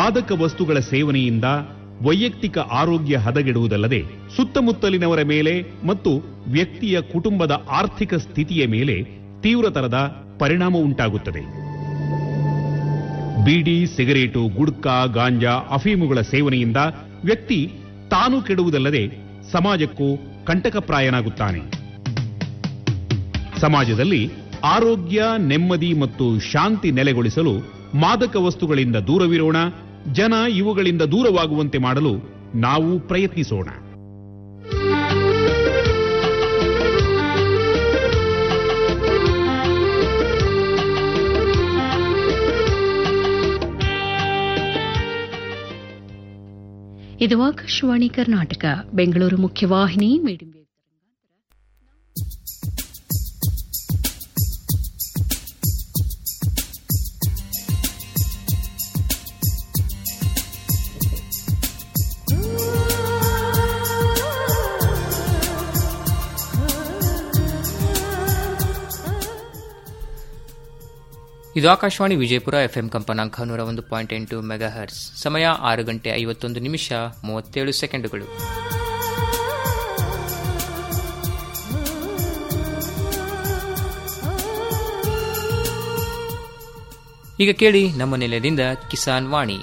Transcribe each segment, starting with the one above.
ಮಾದಕ ವಸ್ತುಗಳ ಸೇವನೆಯಿಂದ ವೈಯಕ್ತಿಕ ಆರೋಗ್ಯ ಹದಗೆಡುವುದಲ್ಲದೆ ಸುತ್ತಮುತ್ತಲಿನವರ ಮೇಲೆ ಮತ್ತು ವ್ಯಕ್ತಿಯ ಕುಟುಂಬದ ಆರ್ಥಿಕ ಸ್ಥಿತಿಯ ಮೇಲೆ ತೀವ್ರತರದ ಪರಿಣಾಮ ಉಂಟಾಗುತ್ತದೆ ಬೀಡಿ ಸಿಗರೇಟು ಗುಡ್ಕಾ ಗಾಂಜಾ ಅಫೀಮುಗಳ ಸೇವನೆಯಿಂದ ವ್ಯಕ್ತಿ ತಾನು ಕೆಡುವುದಲ್ಲದೆ ಸಮಾಜಕ್ಕೂ ಕಂಟಕಪ್ರಾಯನಾಗುತ್ತಾನೆ ಸಮಾಜದಲ್ಲಿ ಆರೋಗ್ಯ ನೆಮ್ಮದಿ ಮತ್ತು ಶಾಂತಿ ನೆಲೆಗೊಳಿಸಲು ಮಾದಕ ವಸ್ತುಗಳಿಂದ ದೂರವಿರೋಣ ಜನ ಇವುಗಳಿಂದ ದೂರವಾಗುವಂತೆ ಮಾಡಲು ನಾವು ಪ್ರಯತ್ನಿಸೋಣ ಇದು ಆಕಾಶವಾಣಿ ಕರ್ನಾಟಕ ಬೆಂಗಳೂರು ಮುಖ್ಯವಾಹಿನಿ ಮೀಡಿಯಂ ವೇವ್ ಇದು ಆಕಾಶವಾಣಿ ವಿಜಯಪುರ ಎಫ್ಎಂ ಕಂಪನಾಂಕ ನೂರ ಒಂದು ಪಾಯಿಂಟ್ ಎಂಟು ಮೆಗಾ ಹರ್ಸ್ ಸಮಯ ಆರು ಗಂಟೆ ಐವತ್ತೊಂದು ನಿಮಿಷ ಮೂವತ್ತೇಳು ಸೆಕೆಂಡುಗಳು ಈಗ ಕೇಳಿ ನಮ್ಮ ನಿಲಯದಿಂದ ಕಿಸಾನ್ ವಾಣಿ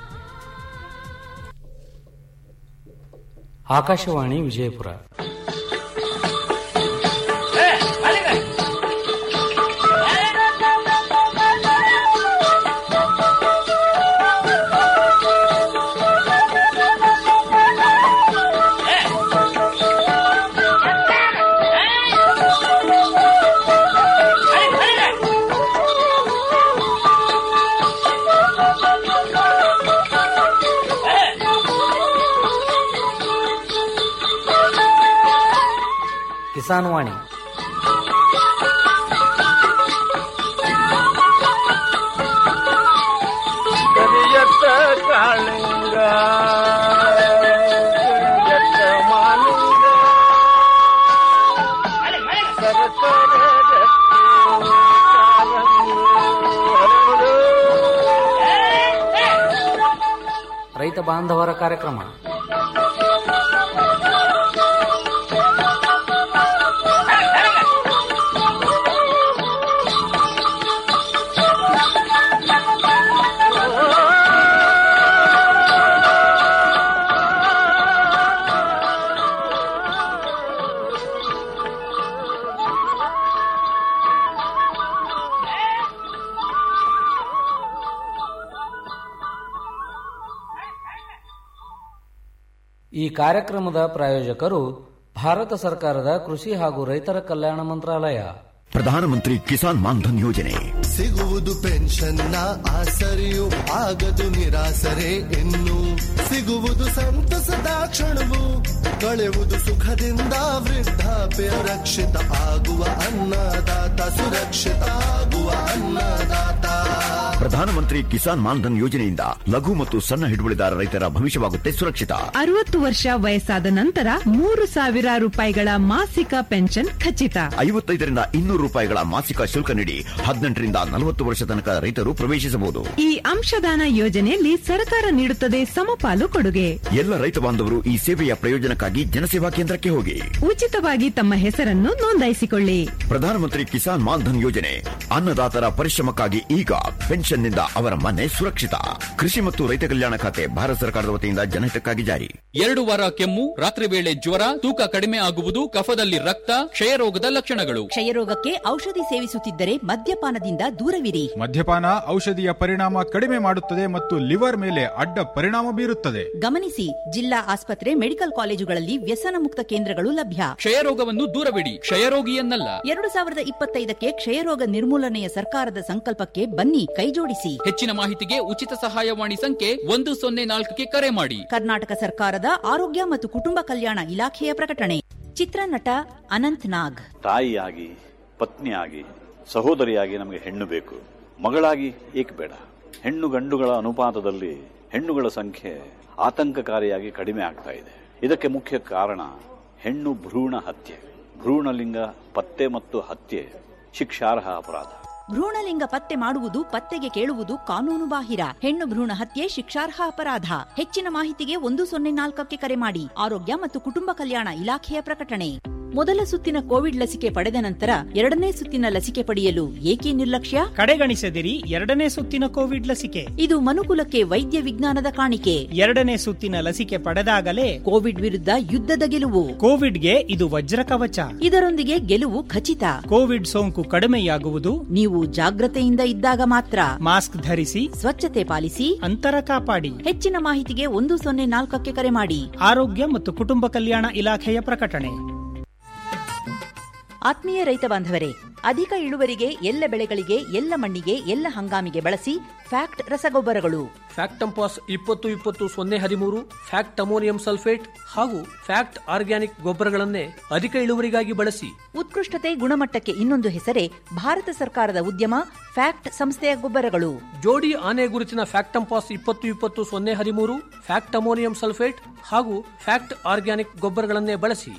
ಆಕಾಶವಾಣಿ ವಿಜಯಪುರ ಕಿಸಾನ್ ವಾಣಿ ಕರಿಯತ್ತ ಕಾಳಿಂಗ ಕರಿಯತ್ತ ಮಾಲಿಂಗ ಸರಸರ ರಕ್ತಿ ಕಾರಂಗಿ ಹರಡು. ರೈತ ಬಾಂಧವರ ಕಾರ್ಯಕ್ರಮ ಈ ಕಾರ್ಯಕ್ರಮದ ಪ್ರಾಯೋಜಕರು ಭಾರತ ಸರ್ಕಾರದ ಕೃಷಿ ಹಾಗೂ ರೈತರ ಕಲ್ಯಾಣ ಮಂತ್ರಾಲಯ ಪ್ರಧಾನಮಂತ್ರಿ ಕಿಸಾನ್ ಮಾನ್ಧನ್ ಯೋಜನೆ ಸಿಗುವುದು ಪೆನ್ಷನ್ನ ಆಸರೆಯು ಆಗದು ನಿರಾಸರೆ ಇನ್ನು ಸಿಗುವುದು ಸಂತಸದ ಕ್ಷಣವು ಕಳೆಯುವುದು ಸುಖದಿಂದ ವೃದ್ಧಾಪ್ಯ ರಕ್ಷಿತ ಆಗುವ ಅನ್ನದಾತ ಸುರಕ್ಷಿತ ಆಗುವ ಅನ್ನದಾತ ಪ್ರಧಾನಮಂತ್ರಿ ಕಿಸಾನ್ ಮಾನ್ಧನ್ ಯೋಜನೆಯಿಂದ ಲಘು ಮತ್ತು ಸಣ್ಣ ಹಿಡುವಳಿದಾರ ರೈತರ ಭವಿಷ್ಯವಾಗುತ್ತೆ ಸುರಕ್ಷಿತ ಅರವತ್ತು ವರ್ಷ ವಯಸ್ಸಾದ ನಂತರ ಮೂರು ಸಾವಿರ ರೂಪಾಯಿಗಳ ಮಾಸಿಕ ಪೆನ್ಷನ್ ಖಚಿತ ಐವತ್ತೈದರಿಂದ ಇನ್ನೂರು ರೂಪಾಯಿಗಳ ಮಾಸಿಕ ಶುಲ್ಕ ನೀಡಿ ಹದಿನೆಂಟರಿಂದ ನಲವತ್ತು ವರ್ಷ ತನಕ ರೈತರು ಪ್ರವೇಶಿಸಬಹುದು ಈ ಅಂಶದಾನ ಯೋಜನೆಯಲ್ಲಿ ಸರ್ಕಾರ ನೀಡುತ್ತದೆ ಸಮಪಾಲು ಕೊಡುಗೆ ಎಲ್ಲ ರೈತ ಬಾಂಧವರು ಈ ಸೇವೆಯ ಪ್ರಯೋಜನಕ್ಕಾಗಿ ಜನಸೇವಾ ಕೇಂದ್ರಕ್ಕೆ ಹೋಗಿ ಉಚಿತವಾಗಿ ತಮ್ಮ ಹೆಸರನ್ನು ನೋಂದಾಯಿಸಿಕೊಳ್ಳಿ ಪ್ರಧಾನಮಂತ್ರಿ ಕಿಸಾನ್ ಮಾನ್ಧನ್ ಯೋಜನೆ ಅನ್ನದಾತರ ಪರಿಶ್ರಮಕ್ಕಾಗಿ ಈಗ ಪೆನ್ಷನ್ನಿಂದ ಅವರ ಮನೆ ಸುರಕ್ಷಿತ ಕೃಷಿ ಮತ್ತು ರೈತ ಕಲ್ಯಾಣ ಖಾತೆ ಭಾರತ ಸರ್ಕಾರದ ವತಿಯಿಂದ ಜನಹಿತಕ್ಕಾಗಿ ಜಾರಿ ಎರಡು ವಾರ ಕೆಮ್ಮು ರಾತ್ರಿ ವೇಳೆ ಜ್ವರ ತೂಕ ಕಡಿಮೆ ಆಗುವುದು ಕಫದಲ್ಲಿ ರಕ್ತ ಕ್ಷಯರೋಗದ ಲಕ್ಷಣಗಳು ಕ್ಷಯರೋಗಕ್ಕೆ ಔಷಧಿ ಸೇವಿಸುತ್ತಿದ್ದರೆ ಮದ್ಯಪಾನದಿಂದ ದೂರವಿರಿ ಮದ್ಯಪಾನ ಔಷಧಿಯ ಪರಿಣಾಮ ಕಡಿಮೆ ಮಾಡುತ್ತದೆ ಮತ್ತು ಲಿವರ್ ಮೇಲೆ ಅಡ್ಡ ಪರಿಣಾಮ ಬೀರುತ್ತದೆ ಗಮನಿಸಿ ಜಿಲ್ಲಾ ಆಸ್ಪತ್ರೆ ಮೆಡಿಕಲ್ ಕಾಲೇಜುಗಳಲ್ಲಿ ವ್ಯಸನ ಮುಕ್ತ ಕೇಂದ್ರಗಳು ಲಭ್ಯ ಕ್ಷಯರೋಗವನ್ನು ದೂರವಿಡಿ ಕ್ಷಯರೋಗಿಯನ್ನಲ್ಲ ಎರಡು ಸಾವಿರದ ಇಪ್ಪತ್ತೈದಕ್ಕೆ ಕ್ಷಯರೋಗ ನಿರ್ಮೂಲನೆಯ ಸರ್ಕಾರದ ಸಂಕಲ್ಪಕ್ಕೆ ಬನ್ನಿ ಕೈಜೋಡಿಸಿ ಹೆಚ್ಚಿನ ಮಾಹಿತಿಗೆ ಉಚಿತ ಸಹಾಯವಾಣಿ ಸಂಖ್ಯೆ ಒಂದು ಸೊನ್ನೆ ನಾಲ್ಕಕ್ಕೆ ಕರೆ ಮಾಡಿ ಕರ್ನಾಟಕ ಸರ್ಕಾರದ ಆರೋಗ್ಯ ಮತ್ತು ಕುಟುಂಬ ಕಲ್ಯಾಣ ಇಲಾಖೆಯ ಪ್ರಕಟಣೆ ಚಿತ್ರನಟ ಅನಂತ್ ನಾಗ್ ತಾಯಿಯಾಗಿ ಪತ್ನಿಯಾಗಿ ಸಹೋದರಿಯಾಗಿ ನಮಗೆ ಹೆಣ್ಣು ಬೇಕು ಮಗಳಾಗಿ ಏಕೆ ಬೇಡ ಹೆಣ್ಣು ಗಂಡುಗಳ ಅನುಪಾತದಲ್ಲಿ ಹೆಣ್ಣುಗಳ ಸಂಖ್ಯೆ ಆತಂಕಕಾರಿಯಾಗಿ ಕಡಿಮೆ ಆಗ್ತಾ ಇದೆ ಇದಕ್ಕೆ ಮುಖ್ಯ ಕಾರಣ ಹೆಣ್ಣು ಭ್ರೂಣ ಹತ್ಯೆ ಭ್ರೂಣಲಿಂಗ ಪತ್ತೆ ಮತ್ತು ಹತ್ಯೆ ಶಿಕ್ಷಾರ್ಹ ಅಪರಾಧ ಭ್ರೂಣಲಿಂಗ ಪತ್ತೆ ಮಾಡುವುದು ಪತ್ತೆಗೆ ಕೇಳುವುದು ಕಾನೂನು ಬಾಹಿರ ಹೆಣ್ಣು ಭ್ರೂಣ ಹತ್ಯೆ ಶಿಕ್ಷಾರ್ಹ ಅಪರಾಧ ಹೆಚ್ಚಿನ ಮಾಹಿತಿಗೆ ಒಂದು ಸೊನ್ನೆ ನಾಲ್ಕಕ್ಕೆ ಕರೆ ಮಾಡಿ ಆರೋಗ್ಯ ಮತ್ತು ಕುಟುಂಬ ಕಲ್ಯಾಣ ಇಲಾಖೆಯ ಪ್ರಕಟಣೆ ಮೊದಲ ಸುತ್ತಿನ ಕೋವಿಡ್ ಲಸಿಕೆ ಪಡೆದ ನಂತರ ಎರಡನೇ ಸುತ್ತಿನ ಲಸಿಕೆ ಪಡೆಯಲು ಏಕೆ ನಿರ್ಲಕ್ಷ್ಯ ಕಡೆಗಣಿಸದಿರಿ ಎರಡನೇ ಸುತ್ತಿನ ಕೋವಿಡ್ ಲಸಿಕೆ ಇದು ಮನುಕುಲಕ್ಕೆ ವೈದ್ಯ ವಿಜ್ಞಾನದ ಕಾಣಿಕೆ ಎರಡನೇ ಸುತ್ತಿನ ಲಸಿಕೆ ಪಡೆದಾಗಲೇ ಕೋವಿಡ್ ವಿರುದ್ಧ ಯುದ್ಧದ ಗೆಲುವು ಕೋವಿಡ್ಗೆ ಇದು ವಜ್ರ ಕವಚ ಇದರೊಂದಿಗೆ ಗೆಲುವು ಖಚಿತ ಕೋವಿಡ್ ಸೋಂಕು ಕಡಿಮೆಯಾಗುವುದು ನೀವು ಜಾಗ್ರತೆಯಿಂದ ಇದ್ದಾಗ ಮಾತ್ರ ಮಾಸ್ಕ್ ಧರಿಸಿ ಸ್ವಚ್ಛತೆ ಪಾಲಿಸಿ ಅಂತರ ಕಾಪಾಡಿ ಹೆಚ್ಚಿನ ಮಾಹಿತಿಗೆ ಒಂದು ಸೊನ್ನೆ ನಾಲ್ಕಕ್ಕೆ ಕರೆ ಮಾಡಿ ಆರೋಗ್ಯ ಮತ್ತು ಕುಟುಂಬ ಕಲ್ಯಾಣ ಇಲಾಖೆಯ ಪ್ರಕಟಣೆ ಆತ್ಮೀಯ ರೈತ ಬಾಂಧವರೇ ಅಧಿಕ ಇಳುವರಿಗೆ ಎಲ್ಲ ಬೆಳೆಗಳಿಗೆ ಎಲ್ಲ ಮಣ್ಣಿಗೆ ಎಲ್ಲ ಹಂಗಾಮಿಗೆ ಬಳಸಿ ಫ್ಯಾಕ್ಟ್ ರಸಗೊಬ್ಬರಗಳು ಫ್ಯಾಕ್ಟಂಪಾಸ್ ಇಪ್ಪತ್ತು ಇಪ್ಪತ್ತು ಸೊನ್ನೆ ಹದಿಮೂರು ಫ್ಯಾಕ್ಟ್ ಅಮೋನಿಯಂ ಸಲ್ಫೇಟ್ ಹಾಗೂ ಫ್ಯಾಕ್ಟ್ ಆರ್ಗ್ಯಾನಿಕ್ ಗೊಬ್ಬರಗಳನ್ನೇ ಅಧಿಕ ಇಳುವರಿಗಾಗಿ ಬಳಸಿ ಉತ್ಕೃಷ್ಟತೆ ಗುಣಮಟ್ಟಕ್ಕೆ ಇನ್ನೊಂದು ಹೆಸರೇ ಭಾರತ ಸರ್ಕಾರದ ಉದ್ಯಮ ಫ್ಯಾಕ್ಟ್ ಸಂಸ್ಥೆಯ ಗೊಬ್ಬರಗಳು ಜೋಡಿ ಆನೆ ಗುರುತಿನ ಫ್ಯಾಕ್ಟಂಪಾಸ್ ಇಪ್ಪತ್ತು ಇಪ್ಪತ್ತು ಸೊನ್ನೆ ಹದಿಮೂರು ಫ್ಯಾಕ್ಟ್ ಅಮೋನಿಯಂ ಸಲ್ಫೇಟ್ ಹಾಗೂ ಫ್ಯಾಕ್ಟ್ ಆರ್ಗ್ಯಾನಿಕ್ ಗೊಬ್ಬರಗಳನ್ನೇ ಬಳಸಿ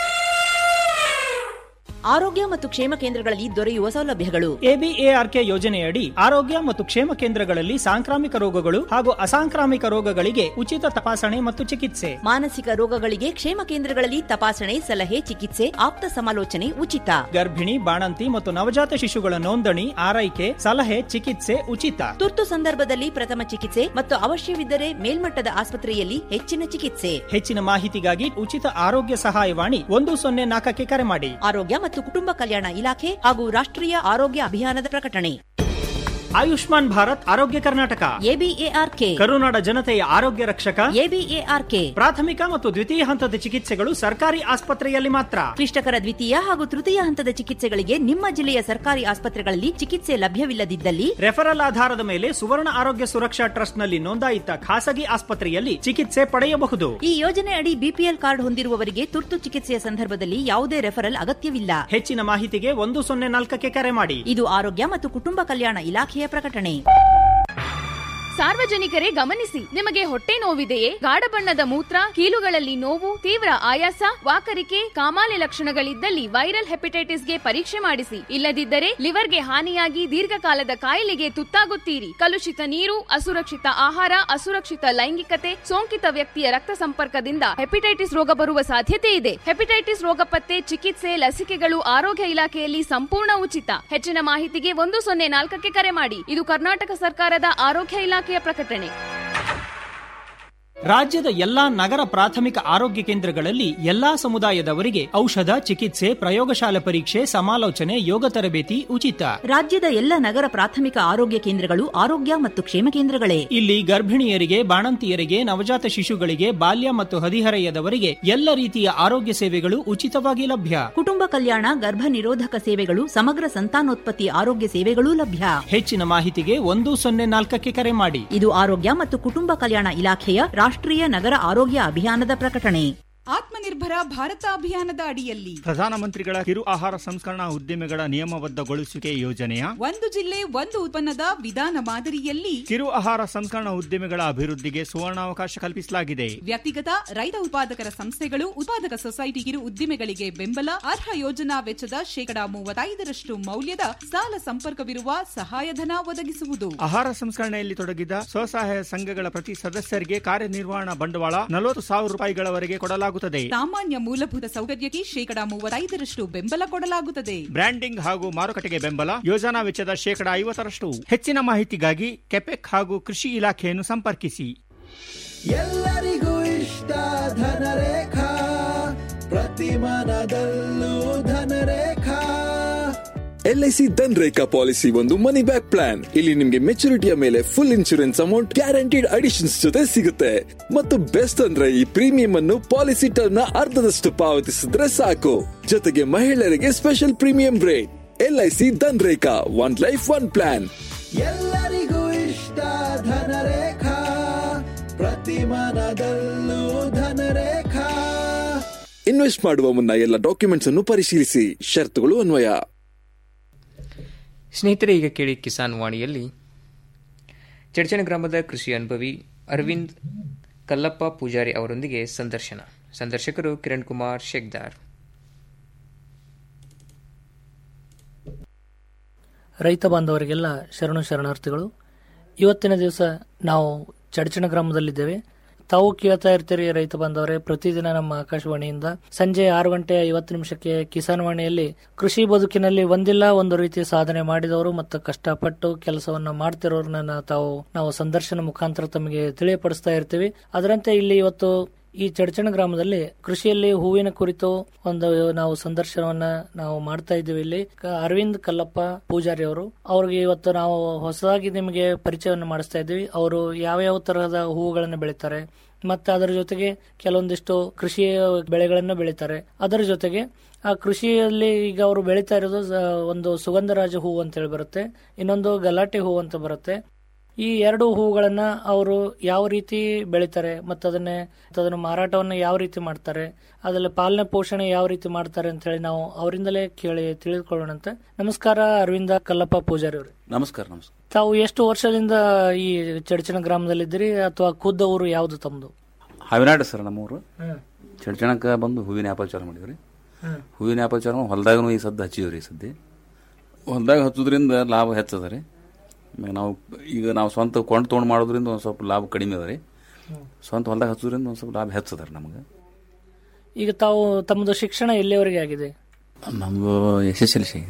ಆರೋಗ್ಯ ಮತ್ತು ಕ್ಷೇಮ ಕೇಂದ್ರಗಳಲ್ಲಿ ದೊರೆಯುವ ಸೌಲಭ್ಯಗಳು ಎಬಿಎಆರ್ಕೆ ಯೋಜನೆಯಡಿ ಆರೋಗ್ಯ ಮತ್ತು ಕ್ಷೇಮ ಕೇಂದ್ರಗಳಲ್ಲಿ ಸಾಂಕ್ರಾಮಿಕ ರೋಗಗಳು ಹಾಗೂ ಅಸಾಂಕ್ರಾಮಿಕ ರೋಗಗಳಿಗೆ ಉಚಿತ ತಪಾಸಣೆ ಮತ್ತು ಚಿಕಿತ್ಸೆ ಮಾನಸಿಕ ರೋಗಗಳಿಗೆ ಕ್ಷೇಮ ಕೇಂದ್ರಗಳಲ್ಲಿ ತಪಾಸಣೆ ಸಲಹೆ ಚಿಕಿತ್ಸೆ ಆಪ್ತ ಸಮಾಲೋಚನೆ ಉಚಿತ ಗರ್ಭಿಣಿ ಬಾಣಂತಿ ಮತ್ತು ನವಜಾತ ಶಿಶುಗಳ ನೋಂದಣಿ ಆರೈಕೆ ಸಲಹೆ ಚಿಕಿತ್ಸೆ ಉಚಿತ ತುರ್ತು ಸಂದರ್ಭದಲ್ಲಿ ಪ್ರಥಮ ಚಿಕಿತ್ಸೆ ಮತ್ತು ಅವಶ್ಯವಿದ್ದರೆ ಮೇಲ್ಮಟ್ಟದ ಆಸ್ಪತ್ರೆಯಲ್ಲಿ ಹೆಚ್ಚಿನ ಚಿಕಿತ್ಸೆ ಹೆಚ್ಚಿನ ಮಾಹಿತಿಗಾಗಿ ಉಚಿತ ಆರೋಗ್ಯ ಸಹಾಯವಾಣಿ ಒಂದು ಸೊನ್ನೆ ನಾಲ್ಕಕ್ಕೆ ಕರೆ ಮಾಡಿ ಆರೋಗ್ಯ ಮತ್ತು ಕುಟುಂಬ ಕಲ್ಯಾಣ ಇಲಾಖೆ ಹಾಗೂ ರಾಷ್ಟ್ರೀಯ ಆರೋಗ್ಯ ಅಭಿಯಾನದ ಪ್ರಕಟಣೆ ಆಯುಷ್ಮಾನ್ ಭಾರತ್ ಆರೋಗ್ಯ ಕರ್ನಾಟಕ ಎಬಿಎಆರ್ಕೆ ಕರುನಾಡ ಜನತೆಯ ಆರೋಗ್ಯ ರಕ್ಷಕ ಎಬಿಎಆರ್ಕೆ ಪ್ರಾಥಮಿಕ ಮತ್ತು ದ್ವಿತೀಯ ಹಂತದ ಚಿಕಿತ್ಸೆಗಳು ಸರ್ಕಾರಿ ಆಸ್ಪತ್ರೆಯಲ್ಲಿ ಮಾತ್ರ ಕ್ಲಿಷ್ಟಕರ ದ್ವಿತೀಯ ಹಾಗೂ ತೃತೀಯ ಹಂತದ ಚಿಕಿತ್ಸೆಗಳಿಗೆ ನಿಮ್ಮ ಜಿಲ್ಲೆಯ ಸರ್ಕಾರಿ ಆಸ್ಪತ್ರೆಗಳಲ್ಲಿ ಚಿಕಿತ್ಸೆ ಲಭ್ಯವಿಲ್ಲದಿದ್ದಲ್ಲಿ ರೆಫರಲ್ ಆಧಾರದ ಮೇಲೆ ಸುವರ್ಣ ಆರೋಗ್ಯ ಸುರಕ್ಷಾ ಟ್ರಸ್ಟ್ನಲ್ಲಿ ನೋಂದಾಯಿತ ಖಾಸಗಿ ಆಸ್ಪತ್ರೆಯಲ್ಲಿ ಚಿಕಿತ್ಸೆ ಪಡೆಯಬಹುದು ಈ ಯೋಜನೆ ಅಡಿ ಬಿಪಿಎಲ್ ಕಾರ್ಡ್ ಹೊಂದಿರುವವರಿಗೆ ತುರ್ತು ಚಿಕಿತ್ಸೆಯ ಸಂದರ್ಭದಲ್ಲಿ ಯಾವುದೇ ರೆಫರಲ್ ಅಗತ್ಯವಿಲ್ಲ ಹೆಚ್ಚಿನ ಮಾಹಿತಿಗೆ ಒಂದು ಸೊನ್ನೆ ನಾಲ್ಕಕ್ಕೆ ಕರೆ ಮಾಡಿ ಇದು ಆರೋಗ್ಯ ಮತ್ತು ಕುಟುಂಬ ಕಲ್ಯಾಣ ಇಲಾಖೆಯ ಪ್ರಕಟಣೆ ಸಾರ್ವಜನಿಕರೇ ಗಮನಿಸಿ ನಿಮಗೆ ಹೊಟ್ಟೆ ನೋವಿದೆಯೇ ಗಾಢ ಬಣ್ಣದ ಮೂತ್ರ ಕೀಲುಗಳಲ್ಲಿ ನೋವು ತೀವ್ರ ಆಯಾಸ ವಾಕರಿಕೆ ಕಾಮಾಲೆ ಲಕ್ಷಣಗಳಿದ್ದಲ್ಲಿ ವೈರಲ್ ಹೆಪಟೈಟಿಸ್ಗೆ ಪರೀಕ್ಷೆ ಮಾಡಿಸಿ ಇಲ್ಲದಿದ್ದರೆ ಲಿವರ್ಗೆ ಹಾನಿಯಾಗಿ ದೀರ್ಘಕಾಲದ ಕಾಯಿಲೆಗೆ ತುತ್ತಾಗುತ್ತೀರಿ ಕಲುಷಿತ ನೀರು ಅಸುರಕ್ಷಿತ ಆಹಾರ ಅಸುರಕ್ಷಿತ ಲೈಂಗಿಕತೆ ಸೋಂಕಿತ ವ್ಯಕ್ತಿಯ ರಕ್ತ ಸಂಪರ್ಕದಿಂದ ಹೆಪಟೈಟಿಸ್ ರೋಗ ಬರುವ ಸಾಧ್ಯತೆ ಇದೆ ಹೆಪಟೈಟಿಸ್ ರೋಗ ಪತ್ತೆ ಚಿಕಿತ್ಸೆ ಲಸಿಕೆಗಳು ಆರೋಗ್ಯ ಇಲಾಖೆಯಲ್ಲಿ ಸಂಪೂರ್ಣ ಉಚಿತ ಹೆಚ್ಚಿನ ಮಾಹಿತಿಗೆ ಒಂದು ಸೊನ್ನೆ ನಾಲ್ಕಕ್ಕೆ ಕರೆ ಮಾಡಿ ಇದು ಕರ್ನಾಟಕ ಸರ್ಕಾರದ ಆರೋಗ್ಯ ಇಲಾಖೆಯ ಪ್ರಕಟಣೆ ರಾಜ್ಯದ ಎಲ್ಲಾ ನಗರ ಪ್ರಾಥಮಿಕ ಆರೋಗ್ಯ ಕೇಂದ್ರಗಳಲ್ಲಿ ಎಲ್ಲಾ ಸಮುದಾಯದವರಿಗೆ ಔಷಧ ಚಿಕಿತ್ಸೆ ಪ್ರಯೋಗಶಾಲೆ ಪರೀಕ್ಷೆ ಸಮಾಲೋಚನೆ ಯೋಗ ತರಬೇತಿ ಉಚಿತ ರಾಜ್ಯದ ಎಲ್ಲ ನಗರ ಪ್ರಾಥಮಿಕ ಆರೋಗ್ಯ ಕೇಂದ್ರಗಳು ಆರೋಗ್ಯ ಮತ್ತು ಕ್ಷೇಮ ಕೇಂದ್ರಗಳೇ ಇಲ್ಲಿ ಗರ್ಭಿಣಿಯರಿಗೆ ಬಾಣಂತಿಯರಿಗೆ ನವಜಾತ ಶಿಶುಗಳಿಗೆ ಬಾಲ್ಯ ಮತ್ತು ಹದಿಹರೆಯದವರಿಗೆ ಎಲ್ಲ ರೀತಿಯ ಆರೋಗ್ಯ ಸೇವೆಗಳು ಉಚಿತವಾಗಿ ಲಭ್ಯ ಕುಟುಂಬ ಕಲ್ಯಾಣ ಗರ್ಭ ನಿರೋಧಕ ಸೇವೆಗಳು ಸಮಗ್ರ ಸಂತಾನೋತ್ಪತ್ತಿ ಆರೋಗ್ಯ ಸೇವೆಗಳೂ ಲಭ್ಯ ಹೆಚ್ಚಿನ ಮಾಹಿತಿಗೆ ಒಂದು ಸೊನ್ನೆ ನಾಲ್ಕಕ್ಕೆ ಕರೆ ಮಾಡಿ ಇದು ಆರೋಗ್ಯ ಮತ್ತು ಕುಟುಂಬ ಕಲ್ಯಾಣ ಇಲಾಖೆಯ ರಾಷ್ಟ್ರೀಯ ನಗರ ಆರೋಗ್ಯ ಅಭಿಯಾನದ ಪ್ರಕಟಣೆ ಆತ್ಮನಿರ್ಭರ ಭಾರತ ಅಭಿಯಾನದ ಅಡಿಯಲ್ಲಿ ಪ್ರಧಾನಮಂತ್ರಿಗಳ ಕಿರು ಆಹಾರ ಸಂಸ್ಕರಣಾ ಉದ್ದಿಮೆಗಳ ನಿಯಮಬದ್ಧಗೊಳಿಸುವಿಕೆ ಯೋಜನೆಯ ಒಂದು ಜಿಲ್ಲೆ ಒಂದು ಉತ್ಪನ್ನದ ವಿಧಾನ ಮಾದರಿಯಲ್ಲಿ ಕಿರು ಆಹಾರ ಸಂಸ್ಕರಣಾ ಉದ್ದಿಮೆಗಳ ಅಭಿವೃದ್ಧಿಗೆ ಸುವರ್ಣಾವಕಾಶ ಕಲ್ಪಿಸಲಾಗಿದೆ ವ್ಯಕ್ತಿಗತ ರೈತ ಉತ್ಪಾದಕರ ಸಂಸ್ಥೆಗಳು ಉತ್ಪಾದಕ ಸೊಸೈಟಿ ಕಿರು ಉದ್ದಿಮೆಗಳಿಗೆ ಬೆಂಬಲ ಅರ್ಹ ಯೋಜನಾ ವೆಚ್ಚದ ಶೇಕಡಾ ಮೂವತ್ತೈದರಷ್ಟು ಮೌಲ್ಯದ ಸಾಲ ಸಂಪರ್ಕವಿರುವ ಸಹಾಯಧನ ಒದಗಿಸುವುದು ಆಹಾರ ಸಂಸ್ಕರಣೆಯಲ್ಲಿ ತೊಡಗಿದ ಸ್ವಸಹಾಯ ಸಂಘಗಳ ಪ್ರತಿ ಸದಸ್ಯರಿಗೆ ಕಾರ್ಯನಿರ್ವಹಣಾ ಬಂಡವಾಳ ನಲವತ್ತು ಸಾವಿರ ರೂಪಾಯಿಗಳವರೆಗೆ ಕೊಡಲಾಗುತ್ತದೆ ಸಾಮಾನ್ಯ ಮೂಲಭೂತ ಸೌಕರ್ಯಕ್ಕೆ ಶೇಕಡಾ ಮೂವತ್ತೈದರಷ್ಟು ಬೆಂಬಲ ಕೊಡಲಾಗುತ್ತದೆ ಬ್ರ್ಯಾಂಡಿಂಗ್ ಹಾಗೂ ಮಾರುಕಟ್ಟೆಗೆ ಬೆಂಬಲ ಯೋಜನಾ ವೆಚ್ಚದ ಶೇಕಡಾ ಐವತ್ತರಷ್ಟು ಹೆಚ್ಚಿನ ಮಾಹಿತಿಗಾಗಿ ಕೆಪೆಕ್ ಹಾಗೂ ಕೃಷಿ ಇಲಾಖೆಯನ್ನು ಸಂಪರ್ಕಿಸಿ ಎಲ್ಲರಿಗೂ ಇಷ್ಟ ಧನರೇಖಾ ಪ್ರತಿ ಮನದಲ್ಲೂ ಧನರೇಖಾ ಎಲ್ಐಸಿ ಧನ್ ರೇಖಾ ಪಾಲಿಸಿ ಒಂದು ಮನಿ ಬ್ಯಾಕ್ ಪ್ಲಾನ್ ಇಲ್ಲಿ ನಿಮ್ಗೆ ಮೆಚುರಿಟಿಯ ಮೇಲೆ full insurance amount guaranteed additions ಜೊತೆ ಸಿಗುತ್ತೆ ಮತ್ತು ಬೆಸ್ಟ್ ಅಂದ್ರೆ ಈ ಪ್ರೀಮಿಯಂ ಅನ್ನು ಪಾಲಿಸಿ ಟರ್ಮ್ ನ ಅರ್ಧದಷ್ಟು ಪಾವತಿಸಿದ್ರೆ ಸಾಕು ಜೊತೆಗೆ ಮಹಿಳೆಯರಿಗೆ special premium rate LIC Dhan Rekha one life one plan ಎಲ್ಲರಿಗೂ ಇಷ್ಟ ಧನರೇಖಾ ಪ್ರತಿ ಮನದಲ್ಲೂ ಧನರೇಖಾ ಇನ್ವೆಸ್ಟ್ ಮಾಡುವ ಮುನ್ನ ಎಲ್ಲ ಡಾಕ್ಯುಮೆಂಟ್ಸ್ ಅನ್ನು ಪರಿಶೀಲಿಸಿ ಷರತ್ತುಗಳು ಅನ್ವಯ ಸ್ನೇಹಿತರೆ ಈಗ ಕೇಳಿ ಕಿಸಾನ್ ವಾಣಿಯಲ್ಲಿ ಚಡ್ಚಣ ಗ್ರಾಮದ ಕೃಷಿ ಅನುಭವಿ ಅರವಿಂದ್ ಕಲ್ಲಪ್ಪ ಪೂಜಾರಿ ಅವರೊಂದಿಗೆ ಸಂದರ್ಶನ ಸಂದರ್ಶಕರು ಕಿರಣ್ ಕುಮಾರ್ ಶೇಕ್ದಾರ್ ರೈತ ಬಾಂಧವರಿಗೆಲ್ಲ ಶರಣು ಶರಣಾರ್ಥಿಗಳು ಇವತ್ತಿನ ದಿವಸ ನಾವು ಚಡಚಣ ಗ್ರಾಮದಲ್ಲಿದ್ದೇವೆ ತಾವು ಕೇಳ್ತಾ ಇರ್ತೀರಿ ರೈತ ಬಾಂಧವರೇ ಪ್ರತಿದಿನ ನಮ್ಮ ಆಕಾಶವಾಣಿಯಿಂದ ಸಂಜೆ ಆರು ಗಂಟೆ ಐವತ್ತು ನಿಮಿಷಕ್ಕೆ ಕಿಸಾನ್ ವಾಣಿಯಲ್ಲಿ ಕೃಷಿ ಬದುಕಿನಲ್ಲಿ ಒಂದಿಲ್ಲ ಒಂದು ರೀತಿ ಸಾಧನೆ ಮಾಡಿದವರು ಮತ್ತು ಕಷ್ಟಪಟ್ಟು ಕೆಲಸವನ್ನ ಮಾಡ್ತಿರೋರ್ನ ತಾವು ನಾವು ಸಂದರ್ಶನ ಮುಖಾಂತರ ತಮಗೆ ತಿಳಿಯಪಡಿಸ್ತಾ ಇರ್ತೀವಿ ಅದರಂತೆ ಇಲ್ಲಿ ಇವತ್ತು ಈ ಚಡಚಣ ಗ್ರಾಮದಲ್ಲಿ ಕೃಷಿಯಲ್ಲಿ ಹೂವಿನ ಕುರಿತು ಒಂದು ನಾವು ಸಂದರ್ಶನವನ್ನ ನಾವು ಮಾಡ್ತಾ ಇದ್ದೀವಿ ಇಲ್ಲಿ ಕ- ಅರವಿಂದ್ ಕಲ್ಲಪ್ಪ ಪೂಜಾರಿ ಅವರು ಅವ್ರಿಗೆ ಇವತ್ತು ನಾವು ಹೊಸದಾಗಿ ನಿಮಗೆ ಪರಿಚಯವನ್ನು ಮಾಡಿಸ್ತಾ ಇದ್ದೀವಿ ಅವರು ಯಾವ ಯಾವ ತರಹದ ಹೂವುಗಳನ್ನು ಬೆಳೀತಾರೆ ಮತ್ತೆ ಅದರ ಜೊತೆಗೆ ಕೆಲವೊಂದಿಷ್ಟು ಕೃಷಿ ಬೆಳೆಗಳನ್ನು ಬೆಳೀತಾರೆ ಅದರ ಜೊತೆಗೆ ಆ ಕೃಷಿಯಲ್ಲಿ ಈಗ ಅವರು ಬೆಳೀತಾ ಇರೋದು ಸ- ಒಂದು ಸುಗಂಧರಾಜ ಹೂವು ಅಂತ ಹೇಳಿ ಬರುತ್ತೆ ಇನ್ನೊಂದು ಗಲಾಟೆ ಹೂವು ಅಂತ ಬರುತ್ತೆ ಈ ಎರಡು ಹೂಗಳನ್ನ ಅವರು ಯಾವ ರೀತಿ ಬೆಳಿತಾರೆ ಮತ್ತು ಅದನ್ನೇ ಅದನ್ನು ಮಾರಾಟವನ್ನು ಯಾವ ರೀತಿ ಮಾಡ್ತಾರೆ ಅದರಲ್ಲಿ ಪಾಲನೆ ಪೋಷಣೆ ಯಾವ ರೀತಿ ಮಾಡ್ತಾರೆ ಅಂತ ಹೇಳಿ ನಾವು ಅವರಿಂದಲೇ ಕೇಳಿ ತಿಳಿದುಕೊಳ್ಳೋಣಂತೆ ನಮಸ್ಕಾರ ಅರವಿಂದ ಕಲ್ಲಪ್ಪ ಪೂಜಾರಿ ಅವರು ನಮಸ್ಕಾರ ನಮಸ್ಕಾರ ತಾವು ಎಷ್ಟು ವರ್ಷದಿಂದ ಈ ಚಡಚಣ ಗ್ರಾಮದಲ್ಲಿದ್ದೀರಿ ಅಥವಾ ಖುದ್ದ ಊರು ಯಾವುದು ತಮ್ಮದು ಹಾವಿನಾಡು ಸರ್ ನಮ್ಮೂರು ಹ್ಮ್. ಚಡ್ಚಣಕ್ಕೆ ಬಂದು ಹೂವಿನ ವ್ಯಾಪಾರ ಮಾಡಿವ್ರಿ ಹ್ಮ್. ಹೂವಿನ ವ್ಯಾಪಾರ ಹೊಲದಾಗೂ ಈ ಸದ್ದು ಹಚ್ಚಿವ್ರಿ ಈ ಸದ್ಯ ಹೊಲದಾಗ ಹಚ್ಚೋದ್ರಿಂದ ಲಾಭ ಹೆಚ್ಚದ ರೀ ಆಮೇಲೆ ನಾವು ಈಗ ನಾವು ಸ್ವಂತ ಕೊಂಡು ತೊಗೊಂಡು ಮಾಡೋದ್ರಿಂದ ಒಂದು ಸ್ವಲ್ಪ ಲಾಭ ಕಡಿಮೆ ಅದ ರೀ ಹ್ಮ್. ಸ್ವಂತ ಹೊಲದಾಗ ಹಚ್ಚೋದ್ರಿಂದ ಒಂದು ಸ್ವಲ್ಪ ಲಾಭ ಹೆಚ್ಚದ ರೀ ನಮಗೆ ಈಗ ತಾವು ತಮ್ಮದು ಶಿಕ್ಷಣ ಎಲ್ಲಿವರೆಗೆ ಆಗಿದೆ ನಮ್ದು S S L C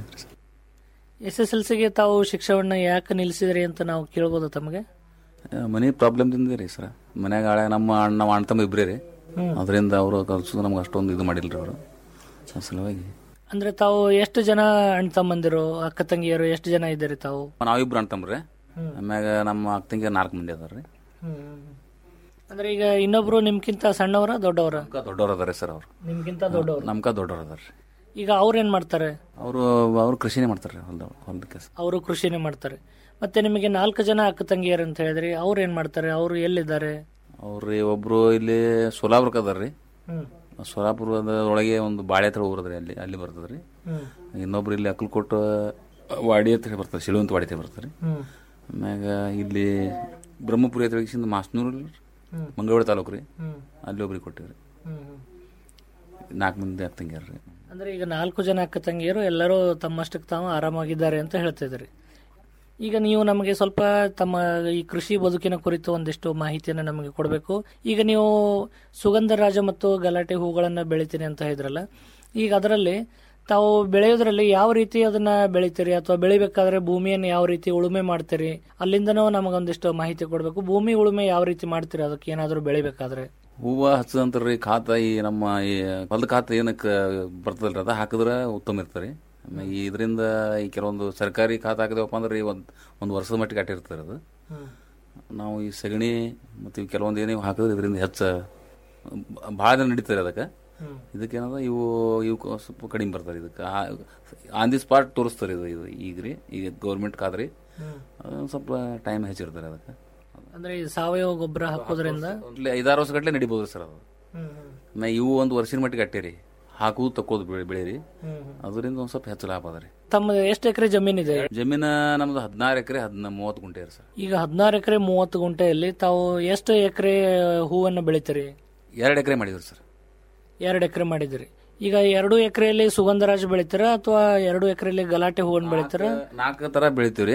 S S L ಸಿಗೆ ತಾವು ಶಿಕ್ಷಣವನ್ನ ಯಾಕೆ ನಿಲ್ಲಿಸಿದ್ರಿ ಅಂತ ನಾವು ಕೇಳ್ಬೋದು ತಮಗೆ ಮನೆ ಪ್ರಾಬ್ಲಮ್ದಿಂದ ರೀ ಸರ್ ಮನ್ಯಾಗ ಆಳೆ ನಮ್ಮ ಅಣ್ಣ ನಮ್ಮ ಅಣ್ಣ ತಮ್ಮ ಇಬ್ಬರೇ ರೀ ಹ್ಮ್. ಅದರಿಂದ ಅವರು ಕಲ್ಸೋದು ನಮ್ಗೆ ಅಷ್ಟೊಂದು ಇದು ಮಾಡಿಲ್ರಿ ಅವರು ಆ ಸಲುವಾಗಿ ಅಂದ್ರೆ ತಾವು ಎಷ್ಟು ಜನ ಅಣ್ಣ ತಮ್ಮಂದಿರು ಅಕ್ಕ ತಂಗಿಯರು ಎಷ್ಟು ಜನ ಇದ್ದೀರಿ ತಾವು ನಾವಿಬ್ರು ಅಣ್ಣ ತಮ್ರಿ ಹ್ಮ್. ಆಮ್ಯಾಗ ನಮ್ಮ ಅಕ್ಕ ತಂಗಿ ನಾಲ್ಕು ಮಂದಿ ಅದಾರ ರೀ ಅಂದ್ರೆ ಈಗ ಇನ್ನೊಬ್ರು ನಿಮ್ಗಿಂತ ಸಣ್ಣವರ ದೊಡ್ಡವರ ದೊಡ್ಡವ್ರು ಅದಾರೆ ಸರ್ ಅವ್ರು ನಿಮ್ಗಿಂತ ದೊಡ್ಡವರು ನಮ್ಕ ದೊಡ್ಡವ್ರು ಅದಾರ ರೀ ಈಗ ಅವ್ರೇನ್ ಮಾಡ್ತಾರೆ ಅವರು ಅವ್ರು ಕೃಷಿನೇ ಮಾಡ್ತಾರೆ ರೀ ಹೊಲ್ದ ಹೊಲದ ಕೆಲಸ ಅವರು ಕೃಷಿನೇ ಮಾಡ್ತಾರೆ ಮತ್ತೆ ನಿಮಗೆ ನಾಲ್ಕು ಜನ ಅಕ್ಕ ತಂಗಿಯರು ಅಂತ ಹೇಳಿದ್ರಿ ಅವ್ರು ಏನ್ ಮಾಡ್ತಾರೆ ಅವರು ಎಲ್ಲಿದ್ದಾರೆ ಅವ್ರಿ ಒಬ್ರು ಇಲ್ಲಿ ಸೋಲಾಪುರಕ್ಕೆ ಅದಾರ ರೀ ಹ್ಮ್. ಸೋಲಾಪುರದ ಒಳಗೆ ಒಂದು ಬಾಳೆ ಹತ್ರ ಊರದ್ರಿ ಅಲ್ಲಿ ಅಲ್ಲಿ ಬರ್ತದ ರೀ ಹ್ಮ್. ಇನ್ನೊಬ್ರು ಇಲ್ಲಿ ಅಕ್ಕಲ್ಕೋಟ ವಾಡಿ ಹತ್ರ ಬರ್ತದೆ ಶಿಳುವಂತ ವಾಡಿ ಹತ್ರ ಬರ್ತದೆ ರೀ ಹ್ಮ್. ಆಮ್ಯಾಗ ಇಲ್ಲಿ ಬ್ರಹ್ಮಪುರಿ ಹತ್ರ ಮಾಸ್ನೂರು ಹ್ಮ್. ಮಂಗಳೂರು ತಾಲೂಕು ರೀ ಹ್ಮ್. ಅಲ್ಲಿ ಒಬ್ರಿಗೆ ಕೊಟ್ಟಿವ್ರಿ ಹ್ಮ್, ಹ್ಮ್. ನಾಲ್ಕು ಮಂದಿ ಅಕ್ಕ ತಂಗಿಯರ್ ರೀ ಅಂದ್ರೆ ಈಗ ನಾಲ್ಕು ಜನ ಅಕ್ಕ ತಂಗಿಯರು ಎಲ್ಲರೂ ತಮ್ಮಷ್ಟಕ್ಕೆ ತಾವು ಆರಾಮಾಗಿದ್ದಾರೆ ಅಂತ ಹೇಳ್ತಾ ಇದ್ರಿ ಈಗ ನೀವು ನಮಗೆ ಸ್ವಲ್ಪ ತಮ್ಮ ಈ ಕೃಷಿ ಬದುಕಿನ ಕುರಿತು ಒಂದಿಷ್ಟು ಮಾಹಿತಿಯನ್ನು ನಮಗೆ ಕೊಡಬೇಕು ಈಗ ನೀವು ಸುಗಂಧರಾಜ ಮತ್ತು ಗಲಾಟೆ ಹೂಗಳನ್ನ ಬೆಳಿತೀನಿ ಅಂತ ಹೇಳಿದ್ರಲ್ಲ ಈಗ ಅದರಲ್ಲಿ ತಾವು ಬೆಳೆಯೋದ್ರಲ್ಲಿ ಯಾವ ರೀತಿ ಅದನ್ನ ಬೆಳಿತೀರಿ ಅಥವಾ ಬೆಳಿಬೇಕಾದ್ರೆ ಭೂಮಿಯನ್ನು ಯಾವ ರೀತಿ ಉಳುಮೆ ಮಾಡ್ತೀರಿ ಅಲ್ಲಿಂದನೂ ನಮಗೊಂದಿಷ್ಟು ಮಾಹಿತಿ ಕೊಡಬೇಕು ಭೂಮಿ ಉಳುಮೆ ಯಾವ ರೀತಿ ಮಾಡ್ತೀರಿ ಅದಕ್ಕೆ ಏನಾದರೂ ಬೆಳಿಬೇಕಾದ್ರೆ ಹೂವ ಹಚ್ಚದಂತ್ರಿ ಖಾತ ಈ ನಮ್ಮ ಈ ಹೊಲದ ಖಾತ ಏನಕ್ಕೆ ಬರ್ತದಲ್ರಿ ಅದ ಹಾಕಿದ್ರೆ ಉತ್ತಮ ಇರ್ತದೆ ಆಮೇಲೆ ಈ ಇದರಿಂದ ಈ ಕೆಲವೊಂದು ಸರ್ಕಾರಿ ಖಾತ ಹಾಕಿದೆವಪ್ಪ ಅಂದ್ರೆ ಈ ಒಂದು ಒಂದು ವರ್ಷದ ಮಟ್ಟಿಗೆ ಅಟ್ಟಿರ್ತದೆ ಅದು ನಾವು ಈ ಸಗಣಿ ಮತ್ತು ಇವು ಕೆಲವೊಂದು ಏನೇ ಹಾಕಿದ್ರೆ ಇದರಿಂದ ಹೆಚ್ಚ ಭಾಳ ದಿನ ನಡೀತಾರೆ ಅದಕ್ಕೆ ಹ್ಮ್. ಇದಕ್ಕೇನದ ಇವು ಇವು ಸ್ವಲ್ಪ ಕಡಿಮೆ ಬರ್ತಾರೆ ಇದಕ್ಕೆ ಆನ್ ದಿ ಸ್ಪಾಟ್ ತೋರಿಸ್ತಾರೆ ಇದು ಇದು ಈಗ ರೀ ಈಗ ಗೌರ್ಮೆಂಟ್ ಕಾದ್ರಿ ಹ್ಮ್. ಅದೊಂದು ಸ್ವಲ್ಪ ಟೈಮ್ ಹೆಚ್ಚಿರ್ತಾರೆ ಅದಕ್ಕೆ ಅಂದ್ರೆ ಈ ಸಾವಯವ ಗೊಬ್ಬರ ಹಾಕೋದ್ರಿಂದ ಇಲ್ಲಿ ಐದಾರು ವರ್ಷ ಗಟ್ಟಲೆ ನಡಿಬೋದು ಸರ್ ಅದು ಹ್ಮ್, ಹ್ಮ್. ನಾ ಇವು ಒಂದು ವರ್ಷದ ಮಟ್ಟಿಗೆ ಅಟ್ಟೇರಿ ಹಾಕುದು ತಕ್ಕೋದು ಬೆಳೆ ಬೆಳೆರಿ ಹ್ಮ್, ಹ್ಮ್. ಅದರಿಂದ ಒಂದು ಸ್ವಲ್ಪ ಹೆಚ್ಚು ಲಾಭ ಅದ ರೀ ತಮ್ಮ ಎಷ್ಟು ಎಕರೆ ಜಮೀನಿದೆ ಜಮೀನ ನಮ್ದು ಹದಿನಾರು ಎಕರೆ ಹದಿನ ಮೂವತ್ತು ಗುಂಟೆ ರೀ ಸರ್ ಈಗ ಹದಿನಾರು ಎಕರೆ ಮೂವತ್ತು ಗುಂಟೆಯಲ್ಲಿ ತಾವು ಎಷ್ಟು ಎಕರೆ ಹೂವನ್ನು ಬೆಳಿತೀರಿ ಎರಡು ಎಕರೆ ಮಾಡಿದ್ರು ಸರ್ ಎರಡು ಎಕರೆ ಮಾಡಿದಿರಿ ಈಗ ಎರಡು ಎಕರೆಯಲ್ಲಿ ಸುಗಂಧರಾಜ ಬೆಳಿತೀರಾ ಅಥವಾ ಎರಡು ಎಕರೆಯಲ್ಲಿ ಗಲಾಟೆ ಹೂವನ್ನು ಬೆಳಿತೀರಾ ನಾಲ್ಕು ತರ ಬೆಳಿತೀವ್ರಿ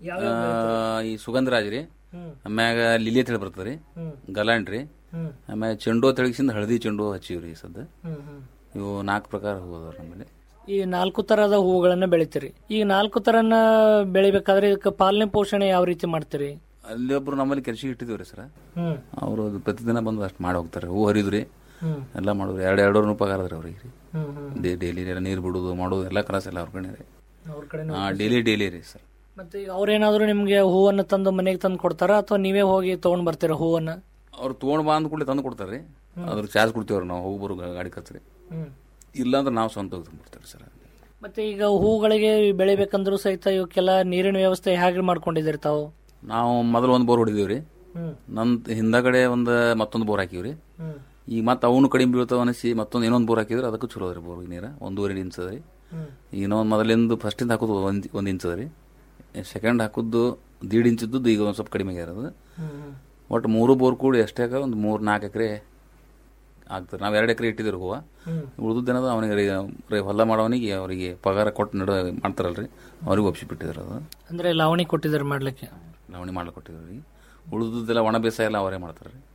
ಆ, ಈ ಸುಗಂಧರಾಜ್ ರೀ ಹ್ಮ್. ಆಮ್ಯಾಗ ಲಿಲಿ ಅಂತ ಹೇಳಿ ಬರ್ತದೆ ಹ್ಮ್. ಗಲಾಂಡ್ ರೀ ಹ್ಮ್. ಆಮ್ಯಾಗ ಚೆಂಡು ತೆಳಗಿಸಿಂದ ಹಳದಿ ಚೆಂಡು ಹಚ್ಚಿವ್ರಿ ಸದ್ದ ಹ್ಮ್, ಹ್ಮ್. ಇವು ನಾಲ್ಕು ಪ್ರಕಾರ ಹೂ ಅದಾವ ನಮ್ಮಲ್ಲಿ ಈ ನಾಲ್ಕು ತರದ ಹೂಗಳನ್ನ ಬೆಳಿತೀರಿ ಈ ನಾಲ್ಕು ತರನ ಬೆಳಿಬೇಕಾದ್ರೆ ಇದಕ್ಕೆ ಪಾಲನೆ ಪೋಷಣೆ ಯಾವ ರೀತಿ ಮಾಡ್ತೀರಿ ಅಲ್ಲಿ ಒಬ್ರು ನಮ್ಮಲ್ಲಿ ಕೆಲಸ ಇಟ್ಟಿದ್ದೀವ್ರಿ ಸರ್ ಹ್ಮ್. ಅವರು ಪ್ರತಿದಿನ ಬಂದು ಅಷ್ಟು ಮಾಡಿ ಹೋಗ್ತಾರೆ ಹೂ ಹರಿದ್ರಿ ಹ್ಮ್. ಎಲ್ಲ ಮಾಡೋರು ಎರಡು ಎರಡು ನೂರು ರೂಪಾಯಿ ಅದ್ರಿ ಅವ್ರಿಗೆ ರೀ ಹ್ಮ್, ಹ್ಮ್. ಡೈಲಿ ನೀರು ಬಿಡೋದು ಮಾಡೋದು ಎಲ್ಲ ಕಲಾಸ ಎಲ್ಲ ಅವ್ರ ಕಡೆ ರೀ ಅವ್ರ ಕಡೆ ಹಾಂ ಡೈಲಿ ಡೈಲಿ ರೀ ಸರ್ ಮತ್ತೆ ಈಗ ಅವ್ರೇನಾದ್ರು ನಿಮ್ಗೆ ಹೂವನ್ನ ತಂದು ಮನೆಗೆ ತಂದು ಕೊಡ್ತಾರ ಅಥವಾ ನೀವೇ ಹೋಗಿ ತಗೊಂಡ್ ಬರ್ತೀರಾ ಹೂವನ್ನ ಅವ್ರು ತೊಗೊಂಡು ಬಾ ಅಂದ ಕೂಡಲೇ ತಂದು ಕೊಡ್ತಾರೆ ರೀ ಅದ್ರ ಚಾರ್ಜ್ ಕೊಡ್ತೀವ್ರಿ ನಾವು ಹೋಗಿ ಬರೋ ಗಾಡಿ ಖರ್ಚು ಹ್ಮ್. ಇಲ್ಲ ಅಂದ್ರೆ ನಾವು ಸ್ವಂತ ಹೋಗಿ ತಂದ್ಬಿಡ್ತೀವಿ ಸರ್ ಮತ್ತೆ ಈಗ ಹೂಗಳಿಗೆ ಬೆಳಿಬೇಕಂದ್ರೂ ಸಹಿತ ಇವಕ್ಕೆಲ್ಲ ನೀರಿನ ವ್ಯವಸ್ಥೆ ಹೇಗೆ ಮಾಡ್ಕೊಂಡಿದ್ದೀರಿ ತಾವು ನಾವು ಮೊದಲು ಒಂದು ಬೋರ್ ಹೊಡಿದೀವಿ ರೀ ಹ್ಮ್. ನಂದ್ ಹಿಂದಗಡೆ ಒಂದು ಮತ್ತೊಂದು ಬೋರ್ ಹಾಕಿವ್ರಿ ಹ್ಮ್. ಈಗ ಮತ್ತೆ ಅವನು ಕಡಿಮೆ ಬೀಳ್ತಾವ ಅನಿಸಿ ಮತ್ತೊಂದು ಇನ್ನೊಂದು ಬೋರ್ ಹಾಕಿದ್ರೆ ಅದಕ್ಕೂ ಚಲೋ ಅದ್ರಿ ಬೋರ್ ನೀರ ಒಂದೂವರೆ ಇಂಚ್ ಅದ ರೀ ಹ್ಮ್. ಈಗ ಇನ್ನೊಂದು ಮೊದಲಿಂದ ಫಸ್ಟಿಂದ ಹಾಕೋದು ಒಂದು ಒಂದು ಇಂಚ್ ಅದ ರೀ ಸೆಕೆಂಡ್ ಹಾಕುದು ದೀಡ್ ಇಂಚಿದ್ದು ಈಗ ಒಂದು ಸ್ವಲ್ಪ ಕಡಿಮೆ ಆಗ್ಯಾರ ಅದು ಹ್ಮ್. ಒಟ್ಟು ಮೂರು ಬೋರ್ ಕೂಡಿ ಎಷ್ಟೇ ಆಗ ಒಂದು ಮೂರು ನಾಲ್ಕು ಎಕರೆ ಆಗ್ತದೆ ನಾವು ಎರಡು ಎಕರೆ ಇಟ್ಟಿದ್ದೀರಿ ಹೂವು ಹ್ಮ್. ಉಳಿದದ್ದೇನದ ಅವನಿಗೆ ರೀ- ರೀ ಹೊಲ ಮಾಡೋವನಿಗೆ ಅವರಿಗೆ ಪಗಾರ ಕೊಟ್ಟು ನಡ ಮಾಡ್ತಾರಲ್ರಿ ಅವ್ರಿಗೆ ಒಪ್ಪಿಬಿಟ್ಟಿದ್ರು ಅದು ಅಂದ್ರೆ ಲಾವಣಿ ಕೊಟ್ಟಿದ್ದಾರೆ ಮಾಡ್ಲಿಕ್ಕೆ ಲಾವಣಿ ಮಾಡ್ಲಿಕ್ಕೆ ಕೊಟ್ಟಿದ್ದೀವಿ ರೀ ಉಳಿದದ್ದೆಲ್ಲ ಒಣ ಬೇಸಾಯ ಎಲ್ಲ ಅವರೇ ಮಾಡ್ತಾರೆ ರೀ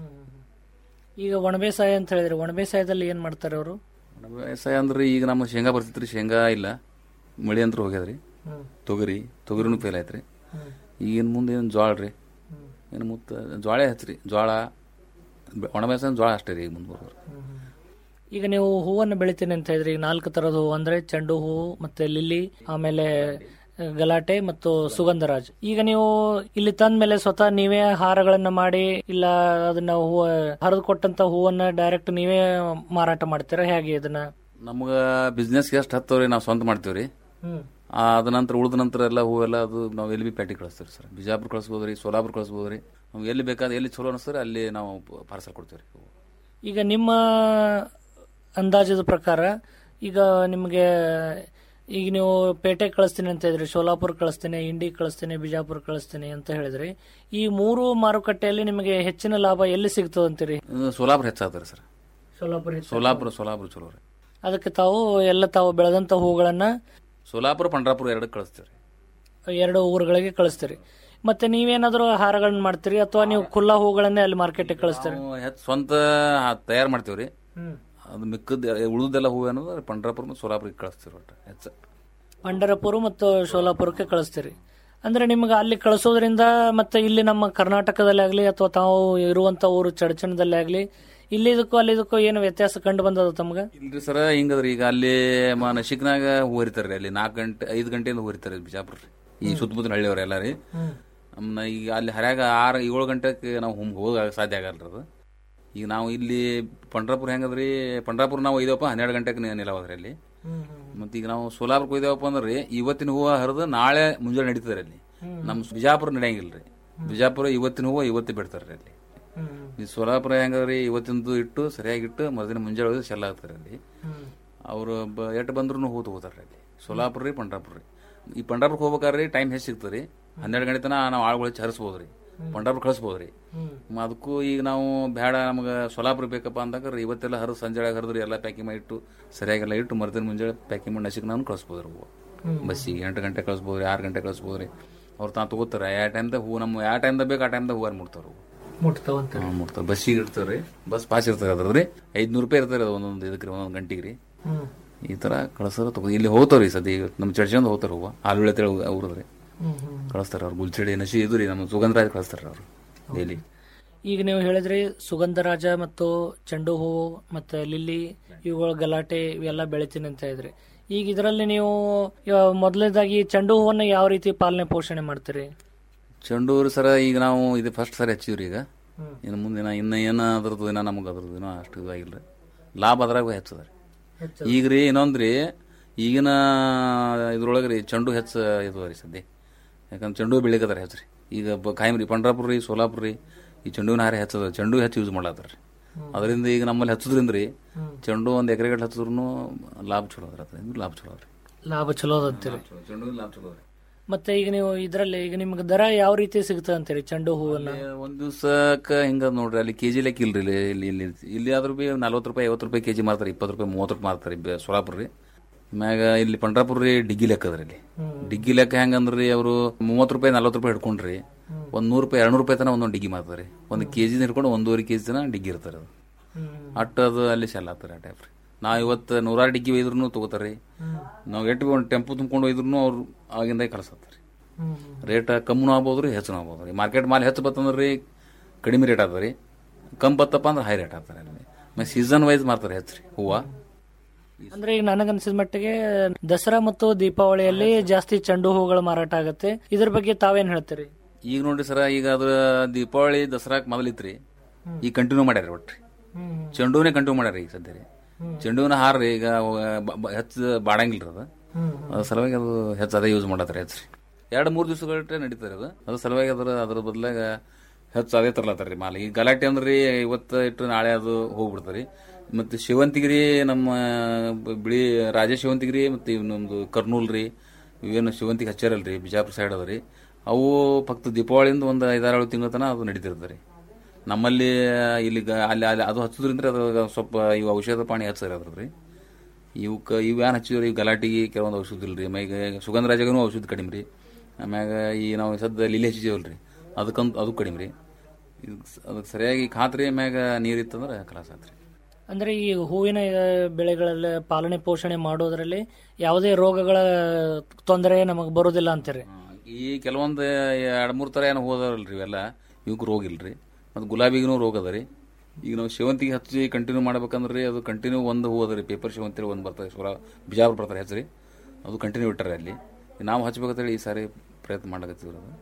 ಈಗ ಒಣ ಬೇಸಾಯ ಅಂತ ಹೇಳಿದ್ರೆ ಒಣ ಬೇಸಾಯದಲ್ಲಿ ಏನ್ ಮಾಡ್ತಾರೆ ಅವರು ಒಣ ಬೇಸಾಯ ಅಂದ್ರೆ ಈಗ ನಮ್ಮ ಶೇಂಗಾ ಬರ್ತಿತ್ರಿ ಶೇಂಗಾ ಇಲ್ಲ ಮಳಿ ಅಂತ ಹೋಗ್ಯದ್ರಿ ಹ್ಮ್. ತೊಗರಿ ತೊಗರಿನೂ ಫೇಲ್ ಆಯ್ತ್ರಿ ಈಗಿನ ಮುಂದೆ ಏನು ಜ್ವಾಳ ರೀ ಏನು ಮುತ್ತ ಜ್ವಾಳ ಹಚ್ಚ್ರಿ ಜ್ವಾಳ ಬೆ- ಒಣ ಬೇಸಾಯ ಜ್ವಾಳ ಅಷ್ಟೇ ರೀ ಈಗ ಮುಂದೆ ಬರೋರು ಈಗ ನೀವು ಹೂವನ್ನು ಬೆಳಿತೀನಿ ಅಂತ ಹೇಳಿದ್ರೆ ಈಗ ನಾಲ್ಕು ತರದ ಹೂವು ಅಂದ್ರೆ ಚೆಂಡು ಹೂವು ಮತ್ತೆ ಲಿಲ್ಲಿ ಆಮೇಲೆ ಆ, ಗಲಾಟೆ ಮತ್ತು ಸುಗಂಧರಾಜ್ ಈಗ ನೀವು ಇಲ್ಲಿ ತಂದ ಮೇಲೆ ಸ್ವತಃ ನೀವೇ ಹಾರಗಳನ್ನ ಮಾಡಿ ಇಲ್ಲ ಅದನ್ನ ಹೂವ ಹರಿದು ಕೊಟ್ಟಂತ ಹೂವನ್ನ ಡೈರೆಕ್ಟ್ ನೀವೇ ಮಾರಾಟ ಮಾಡ್ತೀರಾ ಹೇಗೆ ಇದನ್ನ ನಮ್ಗೆ ಬಿಸ್ನೆಸ್ ಎಷ್ಟು ಹತ್ತವ್ರಿ ನಾವು ಸ್ವಂತ ಮಾಡ್ತೀವ್ರಿ ಹ್ಮ್. ಆ, ಅದ ನಂತರ ಉಳಿದ ನಂತರ ಎಲ್ಲ ಹೂವೆಲ್ಲ ಅದು ನಾವು ಎಲ್ಲಿ ಬಿ ಪ್ಯಾಟಿಗೆ ಕಳಿಸ್ತೀವಿ ಸರ್ ಬಿಜಾಪುರ ಕಳಿಸ್ಬೋದು ರೀ ಸೋಲಾಪುರ ಕಳಿಸ್ಬೋದು ರೀ ನಮ್ಗೆ ಎಲ್ಲಿ ಬೇಕಾದ ಎಲ್ಲಿ ಚಲೋ ಅನಿಸ್ತದೆ ಅಲ್ಲಿ ನಾವು ಪಾರ್ಸಲ್ ಕೊಡ್ತೀವಿ ರೀ ಈಗ ನಿಮ್ಮ ಅಂದಾಜದ ಪ್ರಕಾರ ಈಗ ನಿಮಗೆ ಈಗ ನೀವು ಪೇಟೆ ಕಳಿಸ್ತೀನಿ ಅಂತ ಹೇಳಿದ್ರಿ ಸೋಲಾಪುರ ಕಳಿಸ್ತೀನಿ ಇಂಡಿ ಕಳಿಸ್ತೀನಿ ಬಿಜಾಪುರ ಕಳಿಸ್ತೀನಿ ಅಂತ ಹೇಳಿದ್ರಿ ಈ ಮೂರು ಮಾರುಕಟ್ಟೆಯಲ್ಲಿ ನಿಮಗೆ ಹೆಚ್ಚಿನ ಲಾಭ ಎಲ್ಲಿ ಸಿಗ್ತದೆ ಅಂತೀರಿ ಇದು ಸೋಲಾಪುರ ಹೆಚ್ಚಾಗ್ತಾರೆ ಸರ್ ಸೋಲಾಪುರ ಹೆಚ್ಚು- ಸೋಲಾಪುರ ಸೋಲಾಪುರ ಚಲೋ ರೀ ಅದಕ್ಕೆ ತಾವು ಎಲ್ಲ ತಾವು ಬೆಳೆದಂತ ಹೂಗಳನ್ನ ಸೋಲಾಪುರ ಪಂಡ್ರಾಪುರ ಎರಡು ಕಳಿಸ್ತೀವಿ ರೀ ಎರಡು ಊರುಗಳಿಗೆ ಕಳಿಸ್ತೀರಿ ಮತ್ತೆ ನೀವೇನಾದ್ರೂ ಹಾರಗಳನ್ನ ಮಾಡ್ತೀರಿ ಅಥವಾ ನೀವು ಖುಲ್ಲಾ ಹೂಗಳನ್ನೇ ಅಲ್ಲಿ ಮಾರ್ಕೆಟ್ಗೆ ಕಳಿಸ್ತೀರಿ ನಾವು ಹೆಚ್ಚು ಸ್ವಂತ ತಯಾರು ಮಾಡ್ತೀವಿ ರೀ ಹ್ಮ್. ಅದು ಮಿಕ್ಕದ ಉಳಿದೆಲ್ಲ ಹೂವು ಅನ್ನೋದು ಪಂಡ್ರಾಪುರ ಮತ್ತು ಸೋಲಾಪುರಕ್ಕೆ ಕಳಿಸ್ತೀವಿ ಒಟ್ಟು ಹೆಚ್ಚು ಪಂಡರಪುರ ಮತ್ತು ಸೋಲಾಪುರಕ್ಕೆ ಕಳಿಸ್ತೀರಿ ಅಂದ್ರೆ ನಿಮ್ಗೆ ಅಲ್ಲಿ ಕಳಿಸೋದ್ರಿಂದ ಮತ್ತೆ ಇಲ್ಲಿ ನಮ್ಮ ಕರ್ನಾಟಕದಲ್ಲಿ ಆಗ್ಲಿ ಅಥವಾ ತಾವು ಇರುವಂತ ಊರು ಚಡಚಣದಲ್ಲಿ ಆಗ್ಲಿ ಇಲ್ಲಿದಕ್ಕೂ ಅಲ್ಲಿದಕ್ಕೂ ಏನು ವ್ಯತ್ಯಾಸ ಕಂಡು ಬಂದದ ತಮ್ಗ ಇಲ್ರಿ ಸರ ಹಿಂಗದ್ರಿ ಈಗ ಅಲ್ಲಿ ಮ- ನಶಿಕ್ನಾಗ ಹೂ ಹರಿತಾರ್ರಿ ಅಲ್ಲಿ ನಾಲ್ಕು ಗಂಟೆ ಐದು ಗಂಟೆಯಿಂದ ಹೂ ಹರಿತಾರೆ ಬಿಜಾಪುರ ರೀ ಈ ಸುತ್ತಮುತ್ತಲ ಹಳ್ಳಿಯವ್ರ ಎಲ್ಲ ರೀ ನಮ್ನ ಈಗ ಅಲ್ಲಿ ಹರ್ಯಾಗ ಆರು ಏಳು ಗಂಟೆಗೆ ನಾವು ಹುಮ್ ಹೋಗ ಸಾಧ್ಯ ಆಗಲ್ರಿ ಅದು ಈಗ ನಾವು ಇಲ್ಲಿ ಪಂಡ್ರಾಪುರ ಹೆಂಗದ್ರಿ ಪಂಡ್ರಾಪುರ ನಾವು ಒಯ್ದವಪ್ಪ ಹನ್ನೆರಡು ಗಂಟೆಗೆ ನಿಲ್ಲವದ್ರಿ ಅಲ್ಲಿ ಮತ್ತೆ ಈಗ ನಾವು ಸೋಲಾಪುರಕ್ಕೆ ಒಯ್ದವಪ್ಪ ಅಂದ್ರೆ ಇವತ್ತಿನ ಹೂವು ಹರಿದು ನಾಳೆ ಮುಂಜಾನೆ ನಡೀತದೆ ಅಲ್ಲಿ ನಮ್ಮ ಬಿಜಾಪುರ ನಡೆಯಂಗಿಲ್ರಿ ಬಿಜಾಪುರ ಇವತ್ತಿನ ಹೂವು ಇವತ್ತೇ ಬಿಡ್ತಾರ್ರಿ ಅಲ್ಲಿ ಈ ಸೋಲಾಪುರ ಹೆಂಗದ್ರಿ ಇವತ್ತಿಂದು ಇಟ್ಟು ಸರಿಯಾಗಿ ಇಟ್ಟು ಮರುದಿನ ಮುಂಜಾನೆ ಒಯ್ದು ಸೆಲ್ಲ ಆಗ್ತಾರೆ ಅಲ್ಲಿ ಅವರು ಎಟ್ಟು ಬಂದ್ರು ಹೂ ತಗೋತಾರ್ರಿ ಅಲ್ಲಿ ಸೋಲಾಪುರ ರೀ ಪಂಡ್ರಾಪುರ ರೀ ಈ ಪಂಡ್ರಾಪುರಕ್ಕೆ ಹೋಗ್ಬೇಕಾದ್ರೆ ಟೈಮ್ ಹೆಚ್ಚು ಸಿಗ್ತದೆ ರೀ ಹನ್ನೆರಡು ಗಂಟೆ ತನಕ ನಾವು ಆಳುಗಳು ಹೆಚ್ಚು ಹರಿಸ್ಬೋದು ರೀ ಪಂಡ್ರಾಪುರ ಕಳಿಸ್ಬೋದು ರೀ ಮ ಅದಕ್ಕೂ ಈಗ ನಾವು ಬೇಡ ನಮಗೆ ಸೋಲಾಪುರ ಬೇಕಪ್ಪ ಅಂದಾಗ ರೀ ಇವತ್ತೆಲ್ಲ ಹರಿದು ಸಂಜೆ ಹರಿದ್ರಿ ಎಲ್ಲ ಪ್ಯಾಕಿಂಗ್ ಮಾಡಿ ಇಟ್ಟು ಸರಿಯಾಗೆಲ್ಲ ಇಟ್ಟು ಮರುದಿನ ಮುಂಜಾನೆ ಪ್ಯಾಕಿಂಗ್ ಮಾಡಿ ನಸಿಗೆ ನಾವು ಕಳಿಸ್ಬೋದು ರೀ ಹೂವು ಬಸ್ಸಿಗೆ ಎಂಟು ಗಂಟೆ ಕಳಿಸ್ಬೋದು ರೀ ಆರು ಗಂಟೆ ಕಳಿಸ್ಬೋದು ರೀ ಅವ್ರು ತಾ ತಗೋತಾರೆ ಯಾವ ಟೈಮ್ದಾಗ ಹೂ ನಮ್ಮ ಯಾವ ಟೈಮ್ದಾಗ ಬೇಕು ಆ ಟೈಮ್ದಾಗ ಹೂವು ಮುಟ್ತಾರ ಹೂವು ಮುಟ್ತಾವಂತ ಹಾ, ಮುಟ್ತಾವ ಬಸ್ಸಿಗೆ ಇಡ್ತಾವ್ರಿ ಬಸ್ ಪಾಸ್ ಇರ್ತದೆ ಅದ್ರದ್ರಿ ಐದ್ನೂರು ರೂಪಾಯಿ ಇರ್ತಾರೆ ಅದು ಒಂದೊಂದು ಇದಕ್ಕೆ ರೀ ಒಂದೊಂದು ಗಂಟೆಗೆ ರೀ ಹ್ಮ್. ಈ ತರ ಕಳ್ಸೋರು ತಗೋ ಇಲ್ಲಿ ಹೋಗ್ತಾವ್ರಿ ಸದ್ಯ ಈಗ ನಮ್ಮ ಚರ್ಚೆಂದ ಹೋಗ್ತಾರ ಹೂವ ಆಲುಳೆ ತೇಳಿ ಅವ್ರದ್ರಿ ಹ್ಮ್, ಹ್ಮ್. ಕಳಿಸ್ತಾರ ಅವ್ರು ಗುಲ್ಚೆಡಿ ನಶಿ ಇದು ರೀ ನಮ್ಮ ಸುಗಂಧರಾಜ್ ಕಳಿಸ್ತಾರ ಅವ್ರು ಡೈಲಿ ಈಗ ನೀವು ಹೇಳಿದ್ರಿ ಸುಗಂಧರಾಜ ಮತ್ತು ಚೆಂಡು ಹೂವು ಮತ್ತೆ ಲಿಲ್ಲಿ ಇವುಗಳ ಗಲಾಟೆ ಇವೆಲ್ಲ ಬೆಳಿತೀನಿ ಅಂತ ಇದ್ರಿ ಈಗ ಇದರಲ್ಲಿ ನೀವು ಇವ- ಮೊದಲನೇದಾಗಿ ಚೆಂಡು ಹೂವನ್ನ ಯಾವ ರೀತಿ ಪಾಲನೆ ಪೋಷಣೆ ಮಾಡ್ತೀರಿ ಚೆಂಡು ಹೂವ್ರಿ ಸರ ಈಗ ನಾವು ಇದು ಫಸ್ಟ್ ಸರಿ ಹಚ್ಚಿವ್ರಿ ಈಗ ಹ್ಮ್. ಇನ್ನು ಮುಂದಿನ ಇನ್ನ ಏನ ಅದ್ರದ್ದು ಏನೋ ನಮಗೆ ಅದ್ರದ್ದು ಏನೋ ಅಷ್ಟು ಇದಾಗಿಲ್ರಿ ಲಾಭ ಅದ್ರಾಗ ಹೆಚ್ಚದ ರೀ ಹೆಚ್ಚದ. ಈಗ ರೀ ಇನ್ನೊಂದ್ರಿ ಈಗಿನ ಇದ್ರೊಳಗೆ ರೀ ಚೆಂಡು ಹೆಚ್ಚು ಇದು ರೀ ಸದ್ಯ ಯಾಕಂದ್ರೆ ಚೆಂಡು ಬೆಳಿಕತ್ತಾರ ಹೆಚ್ಚು ರೀ ಈಗ ಬ- ಕಾಯಂ ರೀ ಪಂಡ್ರಾಪುರ ರೀ ಸೋಲಾಪುರ ರೀ ಈ ಚೆಂಡುವಿನ ಹಾರ ಹೆಚ್ಚದ ಚೆಂಡು ಹೆಚ್ಚು ಯೂಸ್ ಮಾಡ್ಲತ್ತಾರ ರೀ ಅದರಿಂದ ಈಗ ನಮ್ಮಲ್ಲಿ ಹಚ್ಚೋದ್ರಿಂದ ರೀ ಚೆಂಡು ಒಂದು ಎಕರೆಗಟ್ಟು ಹಚ್ಚಿದ್ರು ಲಾಭ ಚಲೋ ಅದ್ರ ಅದರಿಂದ ಲಾಭ ಚಲೋ ಅದ್ರಿ ಲಾಭ ಚಲೋ ಅದ ಅಂತೀರಿ ಚೆಂಡು ಲಾಭ ಚಲೋ ಅದ್ರಿ ಮತ್ತೆ ಈಗ ನೀವು ಇದರಲ್ಲಿ ಈಗ ನಿಮ್ಗೆ ದರ ಯಾವ ರೀತಿ ಸಿಗ್ತದೆ ಅಂತೀರಿ ಚೆಂಡು ಹೂವನ್ನ ಒಂದ್ ದಿವ್ಸಕ್ಕ ಹಿಂಗ ನೋಡ್ರಿ ಅಲ್ಲಿ ಕೆಜಿ ಲೆಕ್ಕ ಇಲ್ರಿ ಇಲ್ಲಿ ಇಲ್ಲಿ ಇಲ್ಲಿ ಇಲ್ಲಿ ಆದ್ರೂ ಬಿ ನಲ್ವತ್ತು ರೂಪಾಯಿ ಐವತ್ತು ರೂಪಾಯಿ ಕೆಜಿ ಮಾರ್ತಾರೆ ಇಪ್ಪತ್ತು ರೂಪಾಯಿ ಮೂವತ್ತು ರೂಪಾಯಿ ಮಾರ್ತಾರೆ ಬೆ- ಸೋಲಾಪುರ ರೀ ಮ್ಯಾಗ ಇಲ್ಲಿ ಪಂಡ್ರಾಪುರ ರೀ ಡಿಗ್ಗಿ ಲೆಕ್ಕ ಅದ್ರಿ ಇಲ್ಲಿ ಡಿಗ್ಗಿ ಲೆಕ್ಕ ಹೆಂಗಂದ್ರಿ ಅವರು ಮೂವತ್ತು ರೂಪಾಯಿ ನಲ್ವತ್ತು ರೂಪಾಯಿ ಹಿಡ್ಕೊಂಡ್ರಿ ಒಂದ್ ನೂರು ರೂಪಾಯಿ ಎರಡು ರೂಪಾಯಿ ತನಕ ಒಂದೊಂದು ಡಿಗ್ಗಿ ಮಾರ್ತಾರೆ ಒಂದು ಕೆಜಿ ಹಿಡ್ಕೊಂಡು ಒಂದೂವರೆ ಕೆಜಿ ತನಕ ಡಿಗ್ಗಿ ಇರ್ತಾರೆ ಅದು ಅಟ್ಟು ಅದು ಅಲ್ಲಿ ಸೆಲ್ ಆಗ್ತಾರೆ ಆ ಟೈಪ್ ರೀ ನಾವು ಇವತ್ತು ನೂರಾರು ಡಿಗ್ಗಿ ಒಯ್ದ್ರು ತಗೋತಾರ್ರಿ ನಾವು ಎಷ್ಟು ಒಂದು ಟೆಂಪು ತುಂಬ್ಕೊಂಡು ಒಯ್ದ್ರು ಅವ್ರು ಆಗಿಂದ ಕಳ್ಸತ್ತಾರೆ ರೇಟ್ ಕಮ್ಮಿನೂ ಆಗ್ಬೋದು ರೀ ಹೆಚ್ಚು ಆಗ್ಬೋದು ರೀ ಮಾರ್ಕೆಟ್ ಮಾಲ್ ಹೆಚ್ಚು ಬತ್ತಂದ್ರೆ ರೀ ಕಡಿಮೆ ರೇಟ್ ಆಗ್ತದೆ ರೀ ಕಮ್ಮಿ ಬತ್ತಪ್ಪ ಅಂದ್ರೆ ಹೈ ರೇಟ್ ಆಗ್ತಾರೆ ಅಲ್ಲಿ ಮತ್ತೆ ಸೀಸನ್ ವೈಸ್ ಮಾರ್ತಾರೆ ಹೆಚ್ಚು ರೀ ಹೂವು ಅಂದ್ರೆ ಈಗ ನನಗನ್ಸಿದ ಮಟ್ಟಿಗೆ ದಸರಾ ಮತ್ತು ದೀಪಾವಳಿಯಲ್ಲಿ ಜಾಸ್ತಿ ಚೆಂಡು ಹೂಗಳು ಮಾರಾಟ ಆಗುತ್ತೆ ಇದ್ರ ಬಗ್ಗೆ ತಾವೇನ್ ಹೇಳ್ತೀರಿ ಈಗ ನೋಡ್ರಿ ಸರ ಈಗ ಅದ್ರ ದೀಪಾವಳಿ ದಸರಾಕ್ ಮೊದಲಿತ್ರಿ ಈಗ ಕಂಟಿನ್ಯೂ ಮಾಡ್ಯಾರ ಒಟ್ರಿ ಚೆಂಡುವನೇ ಕಂಟಿನ್ಯೂ ಮಾಡ್ಯಾರ ಈಗ ಸದ್ಯ ರೀ ಚೆಂಡುವಿನ ಹಾರ ರೀ ಈಗ ಬ- ಬ- ಹೆಚ್ಚು ಬಾಡಂಗಿಲ್ರಿ ಅದು ಅದ್ರ ಸಲುವಾಗಿ ಅದು ಹೆಚ್ಚು ಅದೇ ಯೂಸ್ ಮಾಡತ್ತಾರೆ ಹೆಚ್ಚು ರೀ ಎರಡು ಮೂರು ದಿವಸಗಟ್ಟೆ ನಡೀತಾರೆ ಅದು ಅದ್ರ ಸಲುವಾಗಿ ಅದ್ರ ಅದ್ರ ಬದಲಾಗ ಹೆಚ್ಚು ಅದೇ ತರ್ಲತ್ತಾರ ರೀ ಮಾಲ್ ಈಗ ಗಲಾಟೆ ಅಂದ್ರೆ ಇವತ್ತು ಇಟ್ಟು ನಾಳೆ ಅದು ಹೋಗ್ಬಿಡ್ತಾರೆ ಮತ್ತೆ ಶಿವಂತಿಗಿರಿ ನಮ್ಮ ಬ- ಬಿಳಿ ರಾಜ ಶಿವಂತಿಗಿರಿ ಮತ್ತೆ ಇವ್ ನಮ್ದು ಕರ್ನೂಲ್ ರೀ ಇವೇನು ಶಿವಂತಿಗೆ ಹಚ್ಚಾರಲ್ರಿ ಬಿಜಾಪುರ ಸೈಡ್ ಅದ ರೀ ಅವು ಫಕ್ತ ದೀಪಾವಳಿಯಿಂದ ಒಂದು ಐದಾರು ಏಳು ತಿಂಗಳ ತನಕ ಅದು ನಡೀತಿರ್ತದೆ ರೀ ನಮ್ಮಲ್ಲಿ ಇಲ್ಲಿ ಗ- ಅಲ್ಲಿ ಅಲ್ಲಿ ಅದು ಹಚ್ಚೋದ್ರಿಂದ ಅದು ಸ್ವಲ್ಪ ಇವು ಔಷಧ ಪಾಣಿ ಹಚ್ಚರಿ ಅದ್ರ ರೀ ಇವಕ್ಕೆ ಇವು ಏನು ಹಚ್ಚಿದ್ರಿ ಇವು ಗಲಾಟಿಗೆ ಕೆಲವೊಂದು ಔಷಧ ಇಲ್ರಿ ಆಮ್ಯಾಗ ಸುಗಂಧರಾಜಗೂ ಔಷಧ ಕಡಿಮೆ ರೀ ಆಮ್ಯಾಗ ಈ ನಾವು ಸದ್ದ ಲಿಲಿ ಹಚ್ಚಿದೇವಲ್ರಿ ಅದಕ್ಕಂತ ಅದು ಕಡಿಮೆ ರೀ ಇದು ಅದಕ್ಕೆ ಸರಿಯಾಗಿ ಖಾತ್ರಿ ಮ್ಯಾಗ ನೀರಿತ್ತಂದ್ರೆ ಕಲಾಸ ಆತ್ರಿ ಅಂದ್ರೆ ಈ ಹೂವಿನ ಆ, ಬೆಳೆಗಳಲ್ಲಿ ಪಾಲನೆ ಪೋಷಣೆ ಮಾಡೋದ್ರಲ್ಲಿ ಯಾವುದೇ ರೋಗಗಳ ತೊಂದರೆ ನಮಗೆ ಬರೋದಿಲ್ಲ ಅಂತೀರಿ ಈ ಕೆಲವೊಂದು ಎರಡು ಮೂರು ಥರ ಏನೋ ಹೋದವಲ್ರಿ ಇವೆಲ್ಲ ಇವಕ್ಕೆ ರೋಗ ಇಲ್ರಿ ಮತ್ತು ಗುಲಾಬಿಗೂ ರೋಗ ಅದ ರೀ ಈಗ ನಾವು ಸೇವಂತಿಗೆ ಹಚ್ಚಿ ಕಂಟಿನ್ಯೂ ಮಾಡ್ಬೇಕಂದ್ರೆ ರೀ ಅದು ಕಂಟಿನ್ಯೂ ಒಂದು ಹೂ ಅದ ರೀ ಪೇಪರ್ ಸೇವಂತಿ ಒಂದು ಬರ್ತದೆ ಸುರ ಬಿಜಾಪುರ ಬರ್ತಾರೆ ಹೆಸರಿ ಅದು ಕಂಟಿನ್ಯೂ ಇಟ್ಟಾರೆ ಅಲ್ಲಿ ನಾವು ಹಚ್ಬೇಕಂತೇಳಿ ಈ ಸಾರಿ ಪ್ರಯತ್ನ ಮಾಡಕತ್ತೀವಿ ಅದು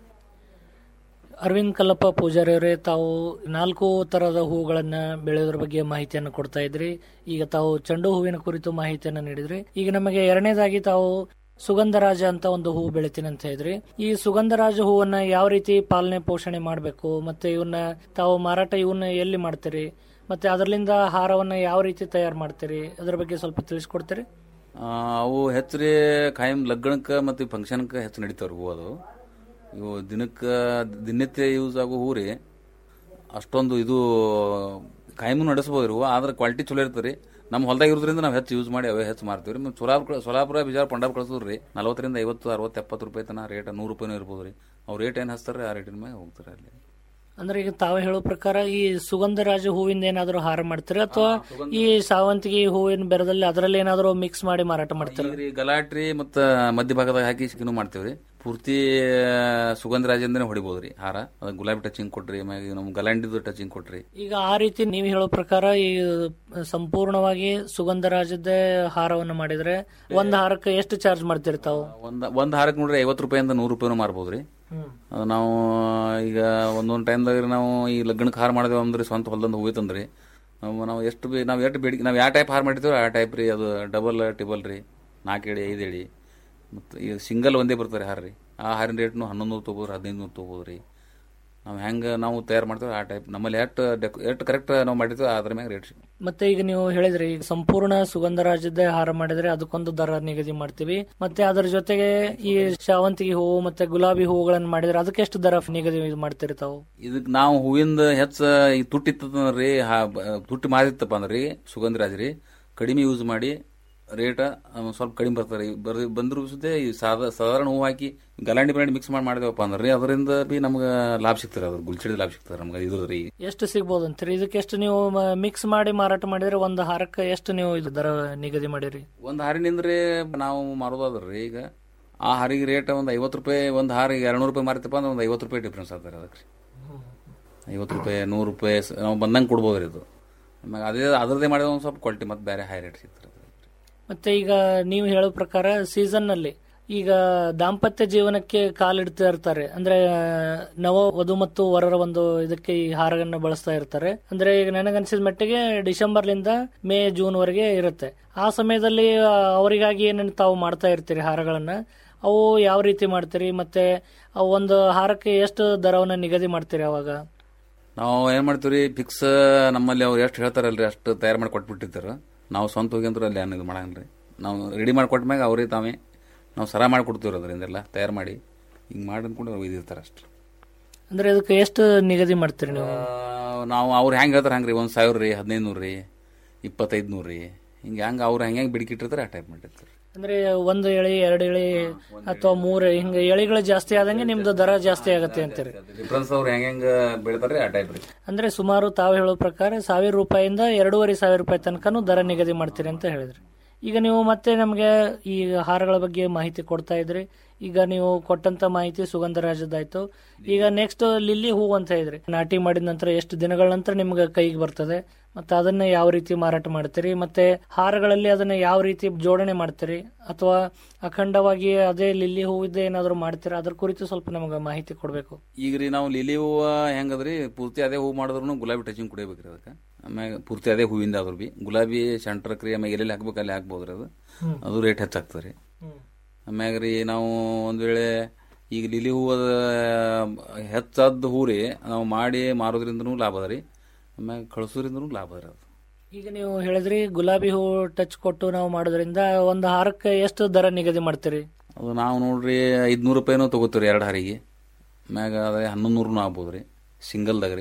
ಅರವಿಂದ್ ಕಲ್ಲಪ್ಪ ಪೂಜಾರಿ ಅವರೇ ತಾವು ನಾಲ್ಕು ತರದ ಹೂಗಳನ್ನ ಬೆಳೆಯೋದ್ರ ಬಗ್ಗೆ ಮಾಹಿತಿಯನ್ನು ಕೊಡ್ತಾ ಇದ್ರಿ ಈಗ ತಾವು ಚೆಂಡು ಹೂವಿನ ಕುರಿತು ಮಾಹಿತಿಯನ್ನು ನೀಡಿದ್ರಿ ಈಗ ನಮಗೆ ಎರಡನೇದಾಗಿ ತಾವು ಸುಗಂಧರಾಜ ಅಂತ ಒಂದು ಹೂ ಬೆಳಿತೀನಿ ಅಂತ ಹೇಳಿದ್ರಿ ಈ ಸುಗಂಧರಾಜ ಹೂವನ್ನ ಯಾವ ರೀತಿ ಪಾಲನೆ ಪೋಷಣೆ ಮಾಡಬೇಕು ಮತ್ತೆ ಇವನ್ನ ತಾವು ಮಾರಾಟ ಇವನ್ನ ಎಲ್ಲಿ ಮಾಡ್ತೀರಿ ಮತ್ತೆ ಅದರಿಂದ ಹಾರವನ್ನ ಯಾವ ರೀತಿ ತಯಾರು ಮಾಡ್ತೀರಿ ಅದ್ರ ಬಗ್ಗೆ ಸ್ವಲ್ಪ ತಿಳಿಸ್ಕೊಡ್ತೀರಿ ಆ, ಅವು ಹೆಚ್ಚು ರೀ ಖಾಯಂ ಲಗ್ನಕ್ಕೆ ಮತ್ತು ಫಂಕ್ಷನ್ಗೆ ಹೆಚ್ಚು ನಡೀತಾವ್ರಿ ಹೂ ಅದು ಇವು ದಿನಕ್ಕೆ ದಿನನಿತ್ಯ ಯೂಸ್ ಆಗೋ ಹೂ ರೀ ಅಷ್ಟೊಂದು ಇದು ಖಾಯಮು ನಡೆಸ್ಬೋದು ರೀ ಹೂ ಆದ್ರೆ ಕ್ವಾಲಿಟಿ ಚಲೋ ಇರ್ತದೆ ರೀ ನಮ್ಮ ಹೊಲ್ದಾಗ ಇರೋದ್ರಿಂದ ನಾವು ಹೆಚ್ಚು ಯೂಸ್ ಮಾಡಿ ಅವೇ ಹೆಚ್ಚು ಮಾರ್ತೀವಿ ರೀ ಮತ್ತು ಸೊಲಾಪುರ ಸೊಲಾಪುರ ಬಿಜಾರ್ ಪಂಡಾಬ್ ಕಳ್ಸೋದು ರೀ ನಲವತ್ತರಿಂದ ಐವತ್ತು ಅರವತ್ತು ಎಪ್ಪತ್ತು ರೂಪಾಯಿ ತನಕ ರೇಟ್ ನೂರು ರೂಪಾಯಿನೂ ಇರ್ಬೋದು ರೀ ಅವ್ರು ರೇಟ್ ಏನು ಹಚ್ತಾರೆ ಆ ರೇಟಿನ ಮೇಲೆ ಹೋಗ್ತಾರೆ ಅಲ್ಲಿ ಅಂದ್ರೆ ಈಗ ತಾವೇ ಹೇಳೋ ಪ್ರಕಾರ ಈ ಸುಗಂಧರಾಜ ಹೂವಿಂದ ಏನಾದರೂ ಹಾರ ಮಾಡ್ತೀರಾ ಅಥವಾ ಈ ಸಾವಂತಿಗೆ ಹೂವಿನ ಬೆರದಲ್ಲಿ ಅದರಲ್ಲಿ ಏನಾದರೂ ಮಿಕ್ಸ್ ಮಾಡಿ ಮಾರಾಟ ಮಾಡ್ತೀರಾ ಈಗ ರೀ ಗಲಾಟ್ರಿ ಮತ್ತು ಮಧ್ಯಭಾಗದಾಗ ಹಾಕಿ ಚಿಕನು ಮಾಡ್ತೀವಿ ರೀ ಪೂರ್ತಿ ಸುಗಂಧರಾಜಂದನೇ ಹೊಡಿಬೋದು ರೀ ಹಾರ ಅದು ಗುಲಾಬಿ ಟಚಿಂಗ್ ಕೊಟ್ರಿ ಆಮ್ಯಾಗ ನಮ್ಮ ಗಲಾಂಡಿದು ಟಚಿಂಗ್ ಕೊಟ್ರಿ ಈಗ ಆ ರೀತಿ ನೀವು ಹೇಳೋ ಪ್ರಕಾರ ಈ ಸಂಪೂರ್ಣವಾಗಿ ಸುಗಂಧರಾಜದ್ದೇ ಹಾರವನ್ನು ಮಾಡಿದ್ರೆ ಒಂದ್ ಹಾರಕ್ಕೆ ಎಷ್ಟು ಚಾರ್ಜ್ ಮಾಡ್ತೀರಿ ತಾವು ಒಂದ್ ಒಂದ್ ಹಾರಕ್ಕೆ ನೋಡ್ರಿ ಐವತ್ತು ರೂಪಾಯಿಂದ ನೂರು ರೂಪಾಯಿನೂ ಮಾರ್ಬೋದು ರೀ ಅದು ನಾವು ಈಗ ಒಂದೊಂದು ಟೈಮ್ದಾಗ ನಾವು ಈ ಲಗ್ನಕ್ಕೆ ಹಾರ ಮಾಡಿದೇವು ಅಂದ್ರೆ ಸ್ವಂತ ಹೊಲ್ದಂದು ಹೋಯ್ತಂದ್ರಿ ನಾವು ನಾವು ಎಷ್ಟು ಬೇ ನಾವು ಎಷ್ಟು ಬೇಡಿಕೆ ನಾವು ಯಾವ ಟೈಪ್ ಹಾರ ಮಾಡಿರ್ತೀವಿ ಆ ಟೈಪ್ ರೀ ಅದು ಡಬಲ್ ಟಿಬಲ್ ರೀ ನಾಲ್ಕು ಎಳಿ ಐದು ಎಳಿ ಮತ್ತು ಈಗ ಸಿಂಗಲ್ ಒಂದೇ ಬರ್ತಾರೆ ಹಾರ ರೀ ಆ ಹಾರಿನ ರೇಟ್ನು ಹನ್ನೊಂದು ನೂರು ತೊಗೋಬೋದು ಹದಿನೈದು ನೂರು ತೊಗೋಬೋದು ರೀ ನಾವು ಹೆಂಗೆ ನಾವು ತಯಾರು ಮಾಡ್ತೀವಿ ಆ ಟೈಪ್ ನಮ್ಮಲ್ಲಿ ಎಷ್ಟು ಡೆಕ್ ಎಷ್ಟು ಕರೆಕ್ಟ್ ನಾವು ಮಾಡಿರ್ತೀವಿ ಅದ್ರ ಮ್ಯಾಗ ರೇಟ್ ಸಿಗುತ್ತೆ ಮತ್ತೆ ಈಗ ನೀವು ಹೇಳಿದ್ರಿ ಈಗ ಸಂಪೂರ್ಣ ಸುಗಂಧರಾಜದ್ದೇ ಹಾರ ಮಾಡಿದ್ರೆ ಅದಕ್ಕೊಂದು ದರ ನಿಗದಿ ಮಾಡ್ತೀವಿ ಮತ್ತೆ ಅದರ ಜೊತೆಗೆ ಈ ಶಾವಂತಿಗೆ ಹೂವು ಮತ್ತೆ ಗುಲಾಬಿ ಹೂವುಗಳನ್ನು ಮಾಡಿದ್ರೆ ಅದಕ್ಕೆ ಎಷ್ಟು ದರ ನಿಗದಿ ಮಾಡ್ತೀರಿ ತಾವು ಇದಕ್ಕೆ ನಾವು ಹೂವಿಂದ ಹೆಚ್ಚ ಈ ತುಟ್ಟಿತ್ತಂದ್ರಿ ತುಟ್ಟಿ ಮಾರಿತ್ತಪ್ಪ ಅಂದ್ರಿ ಸುಗಂಧರಾಜ್ ರೀ ಕಡಿಮೆ ಯೂಸ್ ಮಾಡಿ ರೇಟ ಸ್ವಲ್ಪ ಕಡಿಮೆ ಬರ್ತಾರೆ ಬರ್ ಬಂದ್ರು ಸುದ್ದೆ ಈ ಸಾಧ ಸಾಧಾರಣ ಹೂ ಹಾಕಿ ಗಲಾಂಡಿ ಬ್ರಾಂಡಿ ಮಿಕ್ಸ್ ಮಾಡಿ ಮಾಡಿದೇವಪ್ಪ ಅಂದ್ರೆ ಅದರಿಂದ ಬಿ ನಮ್ಗೆ ಲಾಭ ಸಿಗ್ತಾರೆ ಅದ್ರ ಗುಲ್ಚಿಡಿದ ಲಾಭ ಸಿಗ್ತಾರೆ ನಮ್ಗೆ ಇದ್ರದ್ರಿ ಎಷ್ಟು ಸಿಗ್ಬೋದು ಅಂತೀರಿ ಇದಕ್ಕೆ ಎಷ್ಟು ನೀವು ಮಿಕ್ಸ್ ಮಾಡಿ ಮಾರಾಟ ಮಾಡಿದ್ರೆ ಒಂದು ಹಾರಕ್ಕೆ ಎಷ್ಟು ನೀವು ಇದು ದರ ನಿಗದಿ ಮಾಡಿರಿ ಒಂದು ಹಾರಿನಿಂದ್ರೆ ನಾವು ಮಾರೋದಾದ್ರಿ ಈಗ ಆ ಹಾರಿಗೆ ರೇಟ್ ಒಂದು ಐವತ್ತು ರೂಪಾಯಿ ಒಂದು ಹಾರಿಗೆ ಎರಡ್ನೂರು ರೂಪಾಯಿ ಮಾರಿತಪ್ಪ ಅಂದ್ರೆ ಒಂದು ಐವತ್ತು ರೂಪಾಯಿ ಡಿಫ್ರೆನ್ಸ್ ಆಗ್ತಾರೆ ಅದಕ್ಕೆ ಐವತ್ತು ರೂಪಾಯಿ ನೂರು ರೂಪಾಯಿ ಸ- ನಾವು ಬಂದಂಗೆ ಕೊಡ್ಬೋದು ರೀ ಇದು ಆಮ್ಯಾಗ ಅದೇ ಅದರದೇ ಮಾಡಿದ್ರೆ ಒಂದು ಸ್ವಲ್ಪ ಕ್ವಾಲಿಟಿ ಮತ್ತು ಬೇರೆ ಹೈ ರೇಟ್ ಸಿಗ್ತಾರೆ ಮತ್ತೆ ಈಗ ನೀವು ಹೇಳೋ ಪ್ರಕಾರ ಸೀಸನ್ ನಲ್ಲಿ ಈಗ ದಾಂಪತ್ಯ ಜೀವನಕ್ಕೆ ಕಾಲಿಡ್ತಾ ಇರ್ತಾರೆ ಅಂದ್ರೆ ನವ ವಧು ಮತ್ತು ವರರ ಒಂದು ಇದಕ್ಕೆ ಈ ಹಾರಗಳನ್ನ ಬಳಸ್ತಾ ಇರ್ತಾರೆ ಅಂದ್ರೆ ಈಗ ನನಗನ್ಸಿದ ಮಟ್ಟಿಗೆ ಡಿಸೆಂಬರ್ಲಿಂದ ಮೇ ಜೂನ್ ವರೆಗೆ ಇರುತ್ತೆ ಆ ಸಮಯದಲ್ಲಿ ಆ, ಅವರಿಗಾಗಿ ಏನೇನು ತಾವು ಮಾಡ್ತಾ ಇರ್ತೀರಿ ಹಾರಗಳನ್ನ ಅವು ಯಾವ ರೀತಿ ಮಾಡ್ತೀರಿ ಮತ್ತೆ ಅವು ಒಂದು ಹಾರಕ್ಕೆ ಎಷ್ಟು ದರವನ್ನ ನಿಗದಿ ಮಾಡ್ತೀರಿ ಅವಾಗ ನಾವು ಏನು ಮಾಡ್ತೀವಿ ರೀ ಫಿಕ್ಸ್ ನಮ್ಮಲ್ಲಿ ಅವ್ರು ಎಷ್ಟು ಹೇಳ್ತಾರಲ್ರಿ ಅಷ್ಟು ತಯಾರು ಮಾಡಿ ಕೊಟ್ಬಿಟ್ಟಿರ್ತಾರೆ ನಾವು ಸ್ವಂತ ಹೋಗಿ ಅಂದ್ರೆ ಅಲ್ಲಿ ಏನು ಇದು ಮಾಡಂಗಿಲ್ಲ ರೀ ನಾವು ರೆಡಿ ಮಾಡಿ ಕೊಟ್ಮ್ಯಾಗ ಅವರೇ ತಾವೇ ನಾವು ಸರ ಮಾಡಿ ಕೊಡ್ತೀವಿ ಅದರಿಂದೆಲ್ಲ ತಯಾರು ಮಾಡಿ ಹಿಂಗೆ ಮಾಡಿ ಅಂದ್ಕೊಂಡು ಅವ್ರು ಒಯ್ದಿರ್ತಾರೆ ಅಷ್ಟು ಅಂದ್ರೆ ಅದಕ್ಕೆ ಎಷ್ಟು ನಿಗದಿ ಮಾಡ್ತೀರಿ ನೀವು ಆ, ನಾವು ಅವ್ರು ಹೆಂಗೆ ಹೇಳ್ತಾರೆ ಹಂಗೆ ರೀ ಒಂದು ಸಾವಿರ ರೀ ಹದಿನೈದು ನೂರು ರೀ ಇಪ್ಪತ್ತೈದು ನೂರು ರೀ ಹಿಂಗೆ ಹೆಂಗೆ ಅವ್ರು ಹೆಂಗೆ ಹೆಂಗೆ ಬಿಡಿಕಿಟ್ಟಿರ್ತಾರೆ ಆ ಟೈಪ್ ಮಾಡಿರ್ತಾರೆ ಅಂದ್ರೆ ಒಂದು ಎಳೆ ಎರಡು ಎಳೆ ಅಥವಾ ಮೂರು ಹಿಂಗ ಎಳೆಗಳು ಜಾಸ್ತಿ ಆದಂಗೆ ನಿಮ್ದು ದರ ಜಾಸ್ತಿ ಆಗತ್ತೆ ಅಂತೀರಿ ಡಿಫ್ರೆನ್ಸ್ ಅವ್ರು ಹೆಂಗೆ ಹೆಂಗೆ ಬೆಳಿತಾರೆ ಆ ಟೈಪ್ ರೀ ಅಂದ್ರೆ ಸುಮಾರು ತಾವು ಹೇಳೋ ಪ್ರಕಾರ ಸಾವಿರ ರೂಪಾಯಿಂದ ಎರಡೂವರೆ ಸಾವಿರ ರೂಪಾಯಿ ತನಕನೂ ದರ ನಿಗದಿ ಮಾಡ್ತೀರಿ ಅಂತ ಹೇಳಿದ್ರಿ ಈಗ ನೀವು ಮತ್ತೆ ನಮಗೆ ಈ ಹಾರಗಳ ಬಗ್ಗೆ ಮಾಹಿತಿ ಕೊಡ್ತಾ ಇದ್ರಿ ಈಗ ನೀವು ಕೊಟ್ಟಂತ ಮಾಹಿತಿ ಸುಗಂಧರಾಜದ್ದಾಯ್ತು ಈಗ ನೆಕ್ಸ್ಟ್ ಲಿಲ್ಲಿ ಹೂ ಅಂತ ಇದ್ರಿ ನಾಟಿ ಮಾಡಿದ ನಂತರ ಎಷ್ಟು ದಿನಗಳ ನಂತರ ನಿಮ್ಗೆ ಕೈಗೆ ಬರ್ತದೆ ಮತ್ತೆ ಅದನ್ನ ಯಾವ ರೀತಿ ಮಾರಾಟ ಮಾಡ್ತೀರಿ ಮತ್ತೆ ಹಾರಗಳಲ್ಲಿ ಅದನ್ನ ಯಾವ ರೀತಿ ಜೋಡಣೆ ಮಾಡ್ತೀರಿ ಅಥವಾ ಅಖಂಡವಾಗಿ ಅದೇ ಲಿಲ್ಲಿ ಹೂವಿದ್ದ ಏನಾದ್ರು ಮಾಡ್ತೀರಾ ಅದ್ರ ಕುರಿತು ಸ್ವಲ್ಪ ನಮಗೆ ಮಾಹಿತಿ ಕೊಡಬೇಕು ಈಗ ರೀ ನಾವು ಲಿಲಿ ಹೂವು ಹೆಂಗದ್ರಿ ಪೂರ್ತಿ ಅದೇ ಹೂ ಮಾಡಿದ್ರು ಗುಲಾಬಿ ಟಚಿಂಗ್ ಕುಡಿಬೇಕ್ರಿ ಅದಕ್ಕೆ ಆಮ್ಯಾಗ ಪೂರ್ತಿ ಅದೇ ಹೂವಿಂದ ಆದ್ರು ಬಿ ಗುಲಾಬಿ ಸೆಂಟ್ರಕ್ರಿ ಆಮ್ಯಾಗ ಎಲ್ಲೆಲ್ಲಿ ಹಾಕ್ಬೇಕು ಅಲ್ಲಿ ಹಾಕ್ಬೋದ್ರಿ ಅದು ಹ್ಮ್. ಅದು ರೇಟ್ ಹೆಚ್ಚಾಗ್ತದೆ ರೀ ಆಮ್ಯಾಗ ರೀ ನಾವು ಒಂದ್ ವೇಳೆ ಈಗ ಲಿಲಿ ಹೂವದ ಹೆಚ್ಚಾದ ಹೂ ರೀ ನಾವು ಮಾಡಿ ಮಾರೋದ್ರಿಂದನೂ ಲಾಭ ಅದ ರೀ ಆಮ್ಯಾಗ ಕಳ್ಸೋದ್ರಿಂದನೂ ಲಾಭ ಅದ ರೀ ಅದು ಈಗ ನೀವು ಹೇಳಿದ್ರಿ ಗುಲಾಬಿ ಹೂ ಟಚ್ ಕೊಟ್ಟು ನಾವು ಮಾಡೋದ್ರಿಂದ ಒಂದು ಹಾರಕ್ಕೆ ಎಷ್ಟು ದರ ನಿಗದಿ ಮಾಡ್ತೀರಿ ಅದು ನಾವು ನೋಡ್ರಿ ಐದ್ನೂರು ರೂಪಾಯಿನೂ ತೊಗೋತೀವಿ ರೀ ಎರಡು ಹಾರಿಗೆ ಮ್ಯಾಗ ಅದೇ ಹನ್ನೊಂದು ನೂರು ಆಗ್ಬೋದು ರೀ ಸಿಂಗಲ್ದಾಗ ರೀ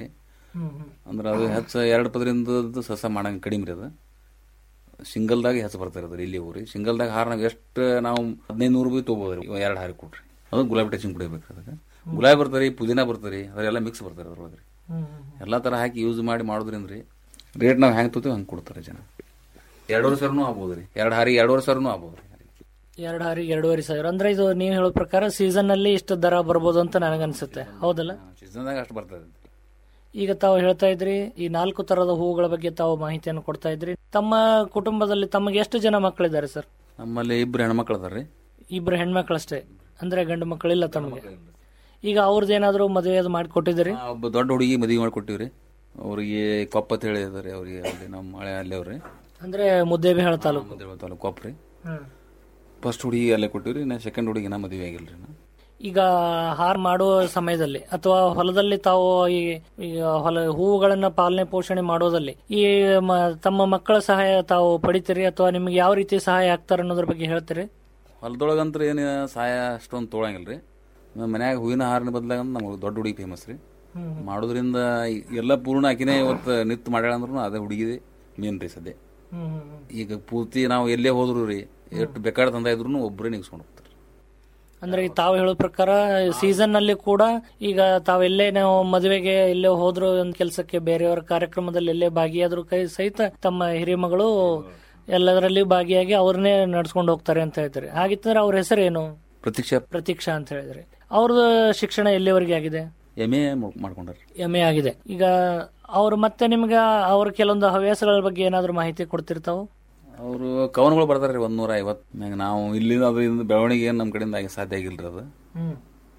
ಅಂದ್ರೆ ಅದು ಹೆಚ್ಚು ಎರಡು ಪದರಿಂದ ಸಸ ಮಾಡಂಗೆ ಕಡಿಮೆ ರೀ ಅದು ಸಿಂಗಲ್ದಾಗ ಹೆಚ್ಚು ಬರ್ತಾರೆ ಅದ್ರ ಇಲ್ಲಿ ಊರಿ ಸಿಂಗಲ್ದಾಗ ಹಾರ ನಾವು ಎಷ್ಟು ನಾವು ಹದಿನೈದು ನೂರು ರೂಪಾಯಿ ತೊಗೋಬೋದು ರೀ ಎರಡು ಹಾರಿ ಕೊಡ್ರಿ ಅದು ಗುಲಾಬಿ ಟಚಿಂಗ್ ಕುಡಿಬೇಕು ಅದಕ್ಕೆ ಗುಲಾಬಿ ಬರ್ತಾರೆ ಪುದೀನ ಬರ್ತಾರೆ ಅದರೆಲ್ಲ ಮಿಕ್ಸ್ ಬರ್ತಾರೆ ಅದ್ರೊಳಗೆ ರೀ ಎಲ್ಲ ಥರ ಹಾಕಿ ಯೂಸ್ ಮಾಡಿ ಮಾಡೋದ್ರಿಂದ ರೀ ರೇಟ್ ನಾವು ಹೆಂಗೆ ತೊತೀವಿ ಹಂಗೆ ಕೊಡ್ತಾರೆ ಜನ ಎರಡೂವರೆ ಸಾವಿರನೂ ಆಗ್ಬೋದು ರೀ ಎರಡು ಹಾರಿ ಎರಡೂವರೆ ಸಾವಿರನೂ ಆಗ್ಬೋದು ರೀ ಎರಡು ಹಾರಿ ಎರಡೂವರೆ ಸಾವಿರ ಅಂದ್ರೆ ಇದು ನೀವು ಹೇಳೋ ಪ್ರಕಾರ ಸೀಸನ್ ನಲ್ಲಿ ಇಷ್ಟು ದರ ಬರ್ಬೋದು ಅಂತ ನನಗನ್ಸುತ್ತೆ ಹೌದಲ್ಲ ಸೀಸನ್ದಾಗ ಅಷ್ಟು ಬರ್ತದೆ ಈಗ ತಾವು ಹೇಳ್ತಾ ಇದ್ರಿ ಈ ನಾಲ್ಕು ತರದ ಹೂವುಗಳ ಬಗ್ಗೆ ತಾವು ಮಾಹಿತಿಯನ್ನು ಕೊಡ್ತಾ ಇದ್ರಿ ತಮ್ಮ ಕುಟುಂಬದಲ್ಲಿ ತಮಗೆ ಎಷ್ಟು ಜನ ಮಕ್ಕಳಿದ್ದಾರೆ ಸರ್ ನಮ್ಮಲ್ಲಿ ಇಬ್ರು ಹೆಣ್ಮಕ್ಳು ಅದಾರ ರೀ ಇಬ್ರು ಹೆಣ್ಮಕ್ಳಷ್ಟೇ ಅಂದ್ರೆ ಗಂಡು ಮಕ್ಕಳಿಲ್ಲ ತಮಗೆ ಈಗ ಅವ್ರದ್ದು ಏನಾದ್ರು ಮದುವೆ ಅದು ಮಾಡಿ ಕೊಟ್ಟಿದ್ದೀರಿ ಒಬ್ಬ ದೊಡ್ಡ ಹುಡುಗಿ ಮದುವೆ ಮಾಡಿಕೊಟ್ಟಿವ್ರಿ ಅವ್ರಿಗೆ ಕೊಪ್ಪ ಅಂತ ಹೇಳಿ ಇದಾರೆ ಅವ್ರಿಗೆ ಅಲ್ಲಿ ನಮ್ಮ ಹಳೆ ಅಲ್ಲೇ ಅವ್ರಿ ಅಂದ್ರೆ ಮುದ್ದೇಬಿಹಾಳ ತಾಲೂಕು ಮುದ್ದೇಬಿಹಾಳ ತಾಲೂಕು ಕೊಪ್ಪ ರೀ ಹ್ಮ್. ಫಸ್ಟ್ ಹುಡುಗಿ ಅಲ್ಲೇ ಕೊಟ್ಟಿವ್ರಿ ನಾ ಸೆಕೆಂಡ್ ಹುಡುಗಿ ನಾ ಮದುವೆ ಆಗಿಲ್ರಿ ನಾ ಈಗ ಹಾರ್ ಮಾಡುವ ಸಮಯದಲ್ಲಿ ಅಥವಾ ಹೊಲದಲ್ಲಿ ತಾವು ಈ ಈಗ ಹೊಲ ಹೂವುಗಳನ್ನ ಪಾಲನೆ ಪೋಷಣೆ ಮಾಡೋದಲ್ಲಿ ಈ ಮ- ತಮ್ಮ ಮಕ್ಕಳ ಸಹಾಯ ತಾವು ಪಡಿತೀರಿ ಅಥವಾ ನಿಮ್ಗೆ ಯಾವ ರೀತಿ ಸಹಾಯ ಆಗ್ತಾರ ಅನ್ನೋದ್ರ ಬಗ್ಗೆ ಹೇಳ್ತೀರಿ ಹೊಲದೊಳಗಂತ್ರ ಏನು ಸಹಾಯ ಅಷ್ಟೊಂದು ತೊಗೊಳಂಗಿಲ್ಲ ರೀ ನಮ್ಮ ಮನ್ಯಾಗ ಹೂವಿನ ಹಾರಿನ ಬದಲಾಗ ನಮಗೆ ದೊಡ್ಡ ಹುಡುಗಿ ಫೇಮಸ್ ರೀ ಹ್ಮ್. ಮಾಡೋದ್ರಿಂದ ಈ- ಎಲ್ಲ ಪೂರ್ಣ ಆಕಿನೇ ಇವತ್ತು ನಿತ್ ಮಾಡ್ಯಾಳ ಅಂದ್ರೂ ಅದೇ ಹುಡುಗಿದೆ ಮೇನ್ ರೀ ಸದ್ಯ ಈಗ ಪೂರ್ತಿ ನಾವು ಎಲ್ಲೇ ಹೋದ್ರು ರೀ ಎಷ್ಟು ಬೇಕಾದ ತಂದ ಇದ್ರು ಒಬ್ಬರೇ ನಿಗ್ಸ್ಕೊಂಡು ಹೋಗ್ತಾರೆ ಅಂದ್ರೆ ಈಗ ತಾವು ಹೇಳೋ ಪ್ರಕಾರ ಸೀಸನ್ ನಲ್ಲಿ ಕೂಡ ಈಗ ತಾವೆಲ್ಲೇ ನಾವು ಮದುವೆಗೆ ಎಲ್ಲೇ ಹೋದ್ರು ಒಂದ್ ಕೆಲಸಕ್ಕೆ ಬೇರೆಯವರ ಕಾರ್ಯಕ್ರಮದಲ್ಲಿ ಎಲ್ಲೇ ಭಾಗಿಯಾದ್ರು ಕೈ ಸಹಿತ ತಮ್ಮ ಹಿರಿಮಗಳು ಎಲ್ಲದರಲ್ಲಿ ಭಾಗಿಯಾಗಿ ಅವ್ರನ್ನೇ ನಡ್ಸ್ಕೊಂಡು ಹೋಗ್ತಾರೆ ಅಂತ ಹೇಳ್ತಾರೆ ಹಾಗಿತ್ತಂದ್ರೆ ಅವ್ರ ಹೆಸರೇನು ಪ್ರತೀಕ್ಷಾ ಪ್ರತೀಕ್ಷಾ ಅಂತ ಹೇಳಿದ್ರೆ ಅವ್ರದ್ದು ಶಿಕ್ಷಣ ಎಲ್ಲಿವರೆಗೆ ಆಗಿದೆ ಎಮ್ ಎ ಮಾಡ್ಕೊಂಡ್ರಿ ಎಂ ಎ ಆಗಿದೆ ಈಗ ಅವ್ರು ಮತ್ತೆ ನಿಮ್ಗೆ ಅವ್ರ ಕೆಲವೊಂದು ಹವ್ಯಾಸಗಳ ಬಗ್ಗೆ ಏನಾದ್ರು ಮಾಹಿತಿ ಕೊಡ್ತಿರ್ತಾವು ಅವರು ಕವನಗಳು ಬರ್ತಾರೆ ರೀ ಒಂದೂರ ಐವತ್ತು ಮ್ಯಾಗ ನಾವು ಇಲ್ಲಿಂದ ಅದರಿಂದ ಬೆಳವಣಿಗೆ ಏನು ನಮ್ಮ ಕಡೆಯಿಂದ ಆಗಿ ಸಾಧ್ಯ ಆಗಿಲ್ರಿ ಅದು ಹ್ಮ್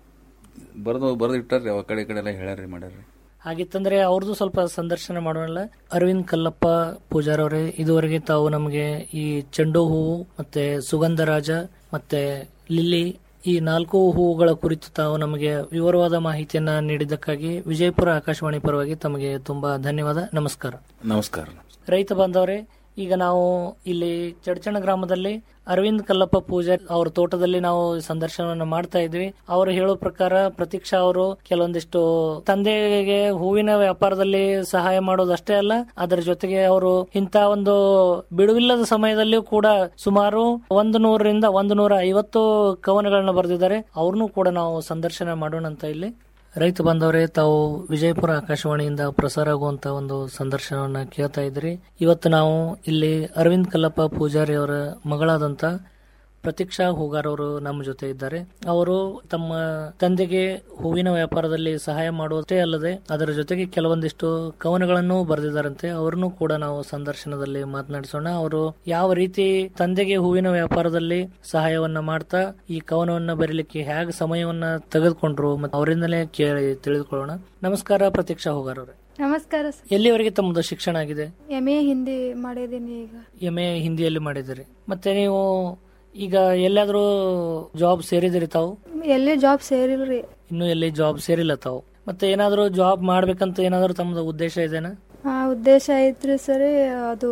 ಬರೆದು ಬರೆದು ಇಟ್ಟಾರ್ರಿ ಅವ ಕಡೆ ಈ ಕಡೆ ಎಲ್ಲ ಹೇಳ್ಯಾರ್ರಿ ಮಾಡ್ಯಾರ್ರಿ ಹಾಗಿತ್ತಂದ್ರೆ ಅವ್ರದ್ದು ಸ್ವಲ್ಪ ಸಂದರ್ಶನ ಮಾಡೋಣ ಅರವಿಂದ್ ಕಲ್ಲಪ್ಪ ಪೂಜಾರ್ ಅವರೇ ಇದುವರೆಗೆ ತಾವು ನಮಗೆ ಈ ಚೆಂಡು ಹೂವು ಮತ್ತೆ ಸುಗಂಧರಾಜ ಮತ್ತೆ ಲಿಲ್ಲಿ ಈ ನಾಲ್ಕು ಹೂವುಗಳ ಕುರಿತು ತಾವು ನಮಗೆ ವಿವರವಾದ ಮಾಹಿತಿಯನ್ನ ನೀಡಿದ್ದಕ್ಕಾಗಿ ವಿಜಯಪುರ ಆಕಾಶವಾಣಿ ಪರವಾಗಿ ತಮಗೆ ತುಂಬಾ ಧನ್ಯವಾದ ನಮಸ್ಕಾರ ನಮಸ್ಕಾರ ರೈತ ಬಾಂಧವರೇ ಈಗ ನಾವು ಇಲ್ಲಿ ಚಡ್ಚಣ ಗ್ರಾಮದಲ್ಲಿ ಅರವಿಂದ್ ಕಲ್ಲಪ್ಪ ಪೂಜಾರಿ ಅವ್ರ ತೋಟದಲ್ಲಿ ನಾವು ಸಂದರ್ಶನವನ್ನು ಮಾಡ್ತಾ ಇದ್ವಿ ಅವರು ಹೇಳೋ ಪ್ರಕಾರ ಪ್ರತೀಕ್ಷಾ ಅವರು ಕೆಲವೊಂದಿಷ್ಟು ತಂದೆಗೆ ಹೂವಿನ ವ್ಯಾಪಾರದಲ್ಲಿ ಸಹಾಯ ಮಾಡೋದಷ್ಟೇ ಅಲ್ಲ ಅದರ ಜೊತೆಗೆ ಅವರು ಇಂತ ಒಂದು ಬಿಡುವಿಲ್ಲದ ಸಮಯದಲ್ಲಿಯೂ ಕೂಡ ಸುಮಾರು ಒಂದು ನೂರರಿಂದ ಒಂದು ನೂರ ಐವತ್ತು ಕವನಗಳನ್ನ ಬರೆದಿದ್ದಾರೆ ಅವ್ರನ್ನೂ ಕೂಡ ನಾವು ಸಂದರ್ಶನ ಮಾಡೋಣ ಅಂತ ಇಲ್ಲಿ ರೈತ ಬಾಂಧವರೇ ತಾವು ವಿಜಯಪುರ ಆಕಾಶವಾಣಿಯಿಂದ ಪ್ರಸಾರ ಆಗುವಂತ ಒಂದು ಸಂದರ್ಶನವನ್ನ ಕೇಳ್ತಾ ಇದ್ರಿ ಇವತ್ತು ನಾವು ಇಲ್ಲಿ ಅರವಿಂದ್ ಕಲ್ಲಪ್ಪ ಪೂಜಾರಿ ಅವರ ಮಗಳಾದಂತ ಪ್ರತೀಕ್ಷಾ ಹೂಗಾರ್ ಅವರು ನಮ್ಮ ಜೊತೆ ಇದ್ದಾರೆ ಅವರು ತಮ್ಮ ತಂದೆಗೆ ಹೂವಿನ ವ್ಯಾಪಾರದಲ್ಲಿ ಸಹಾಯ ಮಾಡುವುದಷ್ಟೇ ಅಲ್ಲದೆ ಅದರ ಜೊತೆಗೆ ಕೆಲವೊಂದಿಷ್ಟು ಕವನಗಳನ್ನು ಬರೆದಿದ್ದಾರಂತೆ ಅವರನ್ನು ಕೂಡ ನಾವು ಸಂದರ್ಶನದಲ್ಲಿ ಮಾತನಾಡಿಸೋಣ ಅವರು ಯಾವ ರೀತಿ ತಂದೆಗೆ ಹೂವಿನ ವ್ಯಾಪಾರದಲ್ಲಿ ಸಹಾಯವನ್ನ ಮಾಡ್ತಾ ಈ ಕವನವನ್ನ ಬರೀಲಿಕ್ಕೆ ಹೇಗೆ ಸಮಯವನ್ನ ತೆಗೆದುಕೊಂಡ್ರು ಮತ್ತು ಅವರಿಂದಲೇ ಕೇಳಿ ತಿಳಿದುಕೊಳ್ಳೋಣ ನಮಸ್ಕಾರ ಪ್ರತೀಕ್ಷಾ ಹೂಗಾರ್ ಅವರೇ ನಮಸ್ಕಾರ ಎಲ್ಲಿವರೆಗೆ ತಮ್ಮದು ಶಿಕ್ಷಣ ಆಗಿದೆ ಎಮ್ ಎ ಹಿಂದಿ ಮಾಡಿದ್ದೀನಿ ಈಗ ಎಂ ಎ ಹಿಂದಿಯಲ್ಲಿ ಮಾಡಿದಿರಿ ಮತ್ತೆ ನೀವು ಈಗ ಎಲ್ಲಾದ್ರೂ ಜಾಬ್ ಸೇರಿದಿರಿ ತಾವು ಎಲ್ಲಿ ಜಾಬ್ ಸೇರಿಲ್ರಿ ಇನ್ನು ಎಲ್ಲಿ ಜಾಬ್ ಸೇರಿಲ್ಲ ತಾವು ಮತ್ತೆ ಏನಾದ್ರೂ ಜಾಬ್ ಮಾಡ್ಬೇಕಂತ ಏನಾದ್ರೂ ತಮ್ಮದು ಉದ್ದೇಶ ಇದೆನಾ ಆ ಉದ್ದೇಶ ಐತ್ರಿ ಸರಿ ಅದು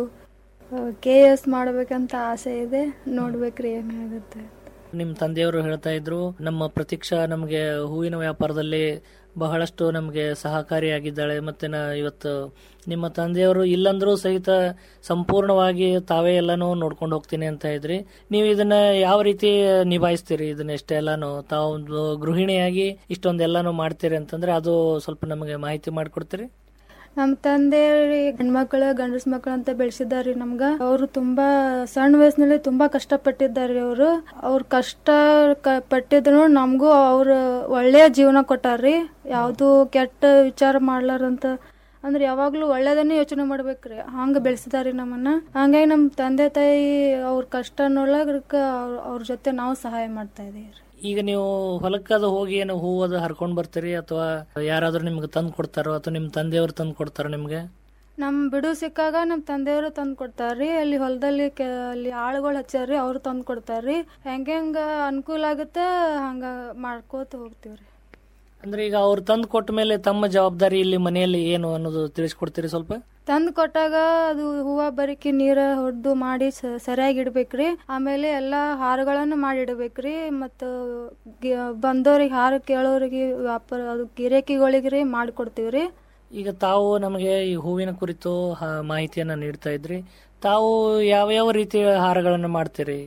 ಕೆ ಎಸ್ ಮಾಡ್ಬೇಕಂತ ಆಸೆ ಇದೆ ನೋಡ್ಬೇಕ್ರಿ ಏನಾಗುತ್ತೆ ನಿಮ್ ತಂದೆಯವರು ಹೇಳ್ತಾ ಇದ್ರು ನಮ್ಮ ಪ್ರತೀಕ್ಷಾ ನಮಗೆ ಹೂವಿನ ವ್ಯಾಪಾರದಲ್ಲಿ ಬಹಳಷ್ಟು ನಮಗೆ ಸಹಕಾರಿಯಾಗಿದ್ದಾಳೆ ಮತ್ತೆ ನಾ ಇವತ್ತು ನಿಮ್ಮ ತಂದೆಯವರು ಇಲ್ಲಂದ್ರೂ ಸಹಿತ ಸಂಪೂರ್ಣವಾಗಿ ತಾವೇ ಎಲ್ಲಾನು ನೋಡ್ಕೊಂಡು ಹೋಗ್ತೀನಿ ಅಂತ ಇದ್ರಿ ನೀವು ಇದನ್ನ ಯಾವ ರೀತಿ ನಿಭಾಯಿಸ್ತೀರಿ ಇದನ್ನ ಎಷ್ಟೆಲ್ಲಾನು ತಾವು ಒಂದು ಗೃಹಿಣಿಯಾಗಿ ಇಷ್ಟೊಂದೆಲ್ಲಾನು ಮಾಡ್ತೀರಿ ಅಂತಂದ್ರೆ ಅದು ಸ್ವಲ್ಪ ನಮಗೆ ಮಾಹಿತಿ ಮಾಡಿಕೊಡ್ತೀರಿ ನಮ್ಮ ತಂದೆ ಹೆಣ್ಮಕ್ಳು ಗಂಡಸ್ ಮಕ್ಳು ಅಂತ ಬೆಳೆಸಿದಾರಿ ನಮ್ಗ ಅವರು ತುಂಬಾ ಸಣ್ಣ ವಯಸ್ಸಿನಲ್ಲಿ ತುಂಬಾ ಕಷ್ಟಪಟ್ಟಿದ್ದಾರೆ ಅವರು ಅವ್ರ ಕಷ್ಟ ಕ- ಪಟ್ಟಿದ್ರು ನಮಗೂ ಅವ್ರ ಒಳ್ಳೆಯ ಜೀವನ ಕೊಟ್ಟಾರ್ರಿ ಯಾವ್ದು ಕೆಟ್ಟ ವಿಚಾರ ಮಾಡ್ಲಾರಂತ ಅಂದ್ರೆ ಯಾವಾಗ್ಲೂ ಒಳ್ಳೇದನ್ನೇ ಯೋಚನೆ ಮಾಡ್ಬೇಕ್ರಿ ಹಂಗ ಬೆಳೆಸಿದಾರಿ ನಮ್ಮನ್ನ ಹಂಗಾಗಿ ನಮ್ ತಂದೆ ತಾಯಿ ಅವ್ರ ಕಷ್ಟ ನೋಡ್ಲಾಕ ಅವ್ರ ಜೊತೆ ನಾವು ಸಹಾಯ ಮಾಡ್ತಾ ಇದೀವಿ ಈಗ ನೀವು ಹೊಲಕ್ಕದು ಹೋಗಿ ಏನು ಹೂವು ಅದು ಹರ್ಕೊಂಡ್ ಬರ್ತೀರಿ ಅಥವಾ ಯಾರಾದ್ರೂ ನಿಮ್ಗೆ ತಂದು ಕೊಡ್ತಾರೋ ಅಥವಾ ನಿಮ್ ತಂದೆಯವರು ತಂದು ಕೊಡ್ತಾರೋ ನಿಮ್ಗೆ ನಮ್ ಬಿಡು ಸಿಕ್ಕಾಗ ನಮ್ ತಂದೆಯವರು ತಂದ್ ಕೊಡ್ತಾರ್ರಿ ಅಲ್ಲಿ ಹೊಲದಲ್ಲಿ ಅಲ್ಲಿ ಆಳುಗಳು ಹಚ್ಚಾರ್ರಿ ಅವ್ರು ತಂದ್ ಕೊಡ್ತಾರ್ರಿ ಹೆಂಗ ಹೆಂಗ ಅನುಕೂಲ ಆಗುತ್ತೆ ಹಂಗ ಮಾಡ್ಕೋತ ಹೋಗ್ತೀವ್ರಿ ಅಂದ್ರೆ ಈಗ ಅವ್ರು ತಂದು ಕೊಟ್ಟ ಮೇಲೆ ತಮ್ಮ ಜವಾಬ್ದಾರಿ ಇಲ್ಲಿ ಮನೆಯಲ್ಲಿ ಏನು ಅನ್ನೋದು ತಿಳಿಸ್ಕೊಡ್ತೀರಿ ಸ್ವಲ್ಪ ತಂದ್ ಕೊಟ್ಟಾಗ ಅದು ಹೂವ ಬರಿಕಿ ನೀರ ಹೊಡ್ದು ಮಾಡಿ ಸ- ಸರಿಯಾಗಿ ಇಡ್ಬೇಕ್ರಿ ಆಮೇಲೆ ಎಲ್ಲಾ ಹಾರಗಳನ್ನ ಮಾಡಿ ಇಡ್ಬೇಕ್ರಿ ಮತ್ತ ಗಿ- ಬಂದವ್ರಿಗೆ ಹಾರ ಕೇಳೋರಿಗೆ ವ್ಯಾಪಾರ ಅದು ಗಿರಾಕಿಗಳಿಗ್ರಿ ಮಾಡಿ ಕೊಡ್ತೀವ್ರಿ ಈಗ ತಾವು ನಮಗೆ ಈ ಹೂವಿನ ಕುರಿತು ಹ- ಮಾಹಿತಿಯನ್ನ ನೀಡ್ತಾ ಇದ್ರಿ ತಾವು ಯಾವ ಯಾವ ರೀತಿಯ ಹಾರಗಳನ್ನು ಮಾಡ್ತೀರಿ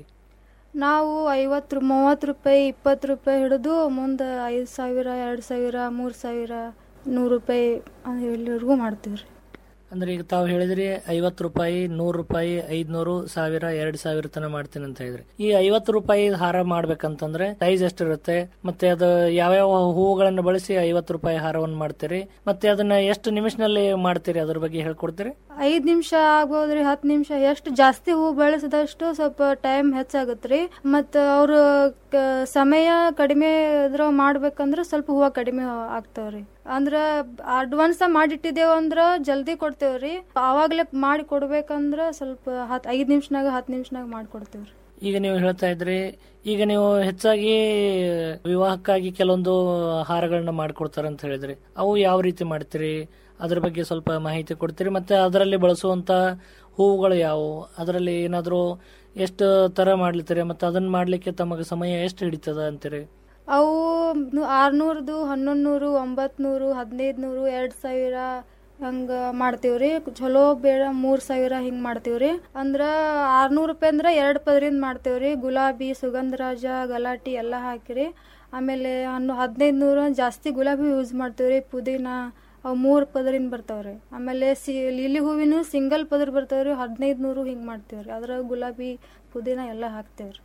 ನಾವು ಐವತ್ತು ಮೂವತ್ತು ರೂಪಾಯಿ ಇಪ್ಪತ್ತು ರೂಪಾಯಿ ಹಿಡಿದು ಮುಂದೆ ಐದು ಸಾವಿರ ಎರಡು ಸಾವಿರ ಮೂರು ಸಾವಿರ ನೂರು ರೂಪಾಯಿ ಎಲ್ಲರಿಗೂ ಮಾಡ್ತೀವಿ ರೀ ಅಂದ್ರೆ ಈಗ ತಾವು ಹೇಳಿದ್ರಿ ಐವತ್ತು ರೂಪಾಯಿ ನೂರು ರೂಪಾಯಿ ಐದ್ನೂರು ಸಾವಿರ ಎರಡ್ ಸಾವಿರ ತನ ಮಾಡ್ತೀನಿ ಅಂತ ಹೇಳಿದ್ರಿ ಈ ಐವತ್ತು ರೂಪಾಯಿ ಹಾರ ಮಾಡ್ಬೇಕಂತಂದ್ರೆ ಸೈಜ್ ಎಷ್ಟಿರುತ್ತೆ ಮತ್ತೆ ಅದು ಯಾವ್ಯಾವ ಹೂವುಗಳನ್ನು ಬಳಸಿ ಐವತ್ತು ರೂಪಾಯಿ ಹಾರವನ್ನು ಮಾಡ್ತೀರಿ ಮತ್ತೆ ಅದನ್ನ ಎಷ್ಟು ನಿಮಿಷನಲ್ಲಿ ಮಾಡ್ತೀರಿ ಅದ್ರ ಬಗ್ಗೆ ಹೇಳ್ಕೊಡ್ತೀರಿ ಐದ್ ನಿಮಿಷ ಆಗ್ಬೋದ್ರಿ ಹತ್ತು ನಿಮಿಷ ಎಷ್ಟು ಜಾಸ್ತಿ ಹೂ ಬೆಳೆಸಿದಷ್ಟು ಸ್ವಲ್ಪ ಟೈಮ್ ಹೆಚ್ಚಾಗತ್ರಿ ಮತ್ತ ಅವ್ರು ಕ- ಸಮಯ ಕಡಿಮೆ ಇದ್ರ ಮಾಡ್ಬೇಕಂದ್ರ ಸ್ವಲ್ಪ ಹೂವ ಕಡಿಮೆ ಆಗ್ತಾವ್ರಿ ಅಂದ್ರ ಅಡ್ವಾನ್ಸ್ ಮಾಡಿಟ್ಟಿದ್ದೇವ ಅಂದ್ರ ಜಲ್ದಿ ಕೊಡ್ತೇವ್ರಿ ಅವಾಗ್ಲೇ ಮಾಡಿ ಕೊಡ್ಬೇಕಂದ್ರ ಸ್ವಲ್ಪ ಹತ್ ಐದ್ ನಿಮಿಷನಾಗ ಹತ್ತು ನಿಮಿಷನಾಗ ಮಾಡ್ಕೊಡ್ತೇವ್ರಿ ಈಗ ನೀವು ಹೇಳ್ತಾ ಇದ್ರಿ ಈಗ ನೀವು ಹೆಚ್ಚಾಗಿ ವಿವಾಹಕ್ಕಾಗಿ ಕೆಲವೊಂದು ಹಾರಗಳನ್ನ ಮಾಡ್ಕೊಡ್ತಾರೆ ಅಂತ ಹೇಳಿದ್ರಿ ಅವು ಯಾವ ರೀತಿ ಮಾಡ್ತೀರಿ ಅದ್ರ ಬಗ್ಗೆ ಸ್ವಲ್ಪ ಮಾಹಿತಿ ಕೊಡ್ತೀರಿ ಮತ್ತೆ ಅದರಲ್ಲಿ ಬಳಸುವಂತ ಹೂವುಗಳು ಯಾವುವು ಅದರಲ್ಲಿ ಏನಾದರೂ ಎಷ್ಟು ತರ ಮಾಡ್ಲಿತ್ತೀರಿ ಮತ್ತೆ ಅದನ್ನ ಮಾಡ್ಲಿಕ್ಕೆ ತಮಗೆ ಸಮಯ ಎಷ್ಟು ಹಿಡಿತದ ಅಂತೀರಿ ಅವು ಆರ್ನೂರ್ದು ಹನ್ನೊಂದು ನೂರು ಒಂಬತ್ ನೂರು ಹದಿನೈದು ನೂರು ಎರಡ್ ಸಾವಿರ ಹಂಗ ಮಾಡ್ತೀವ್ರಿ ಚಲೋ ಬೇಡ ಮೂರ್ ಸಾವಿರ ಹಿಂಗ್ ಮಾಡ್ತೀವ್ರಿ ಅಂದ್ರ ಆರ್ನೂರ್ ರೂಪಾಯಿ ಅಂದ್ರ ಎರಡ್ ಪದರಿಂದ ಮಾಡ್ತೇವ್ರಿ ಗುಲಾಬಿ ಸುಗಂಧರಾಜ ಗಲಾಟಿ ಎಲ್ಲಾ ಹಾಕಿರಿ ಆಮೇಲೆ ಹನ್ನು ಹದಿನೈದು ನೂರು ಜಾಸ್ತಿ ಗುಲಾಬಿ ಯೂಸ್ ಮಾಡ್ತೇವ್ರಿ ಪುದೀನ ಅವು ಮೂರ್ ಪದರಿಂದ ಬರ್ತಾವ್ರಿ ಆಮೇಲೆ ಸಿ ಲಿಲಿ ಹೂವಿನ ಸಿಂಗಲ್ ಪದರ್ ಬರ್ತಾವ್ರಿ ಹದಿನೈದು ನೂರು ಹಿಂಗ್ ಮಾಡ್ತೇವ್ರಿ ಅದ್ರ ಗುಲಾಬಿ ಪುದೀನ ಎಲ್ಲಾ ಹಾಕ್ತೇವ್ರಿ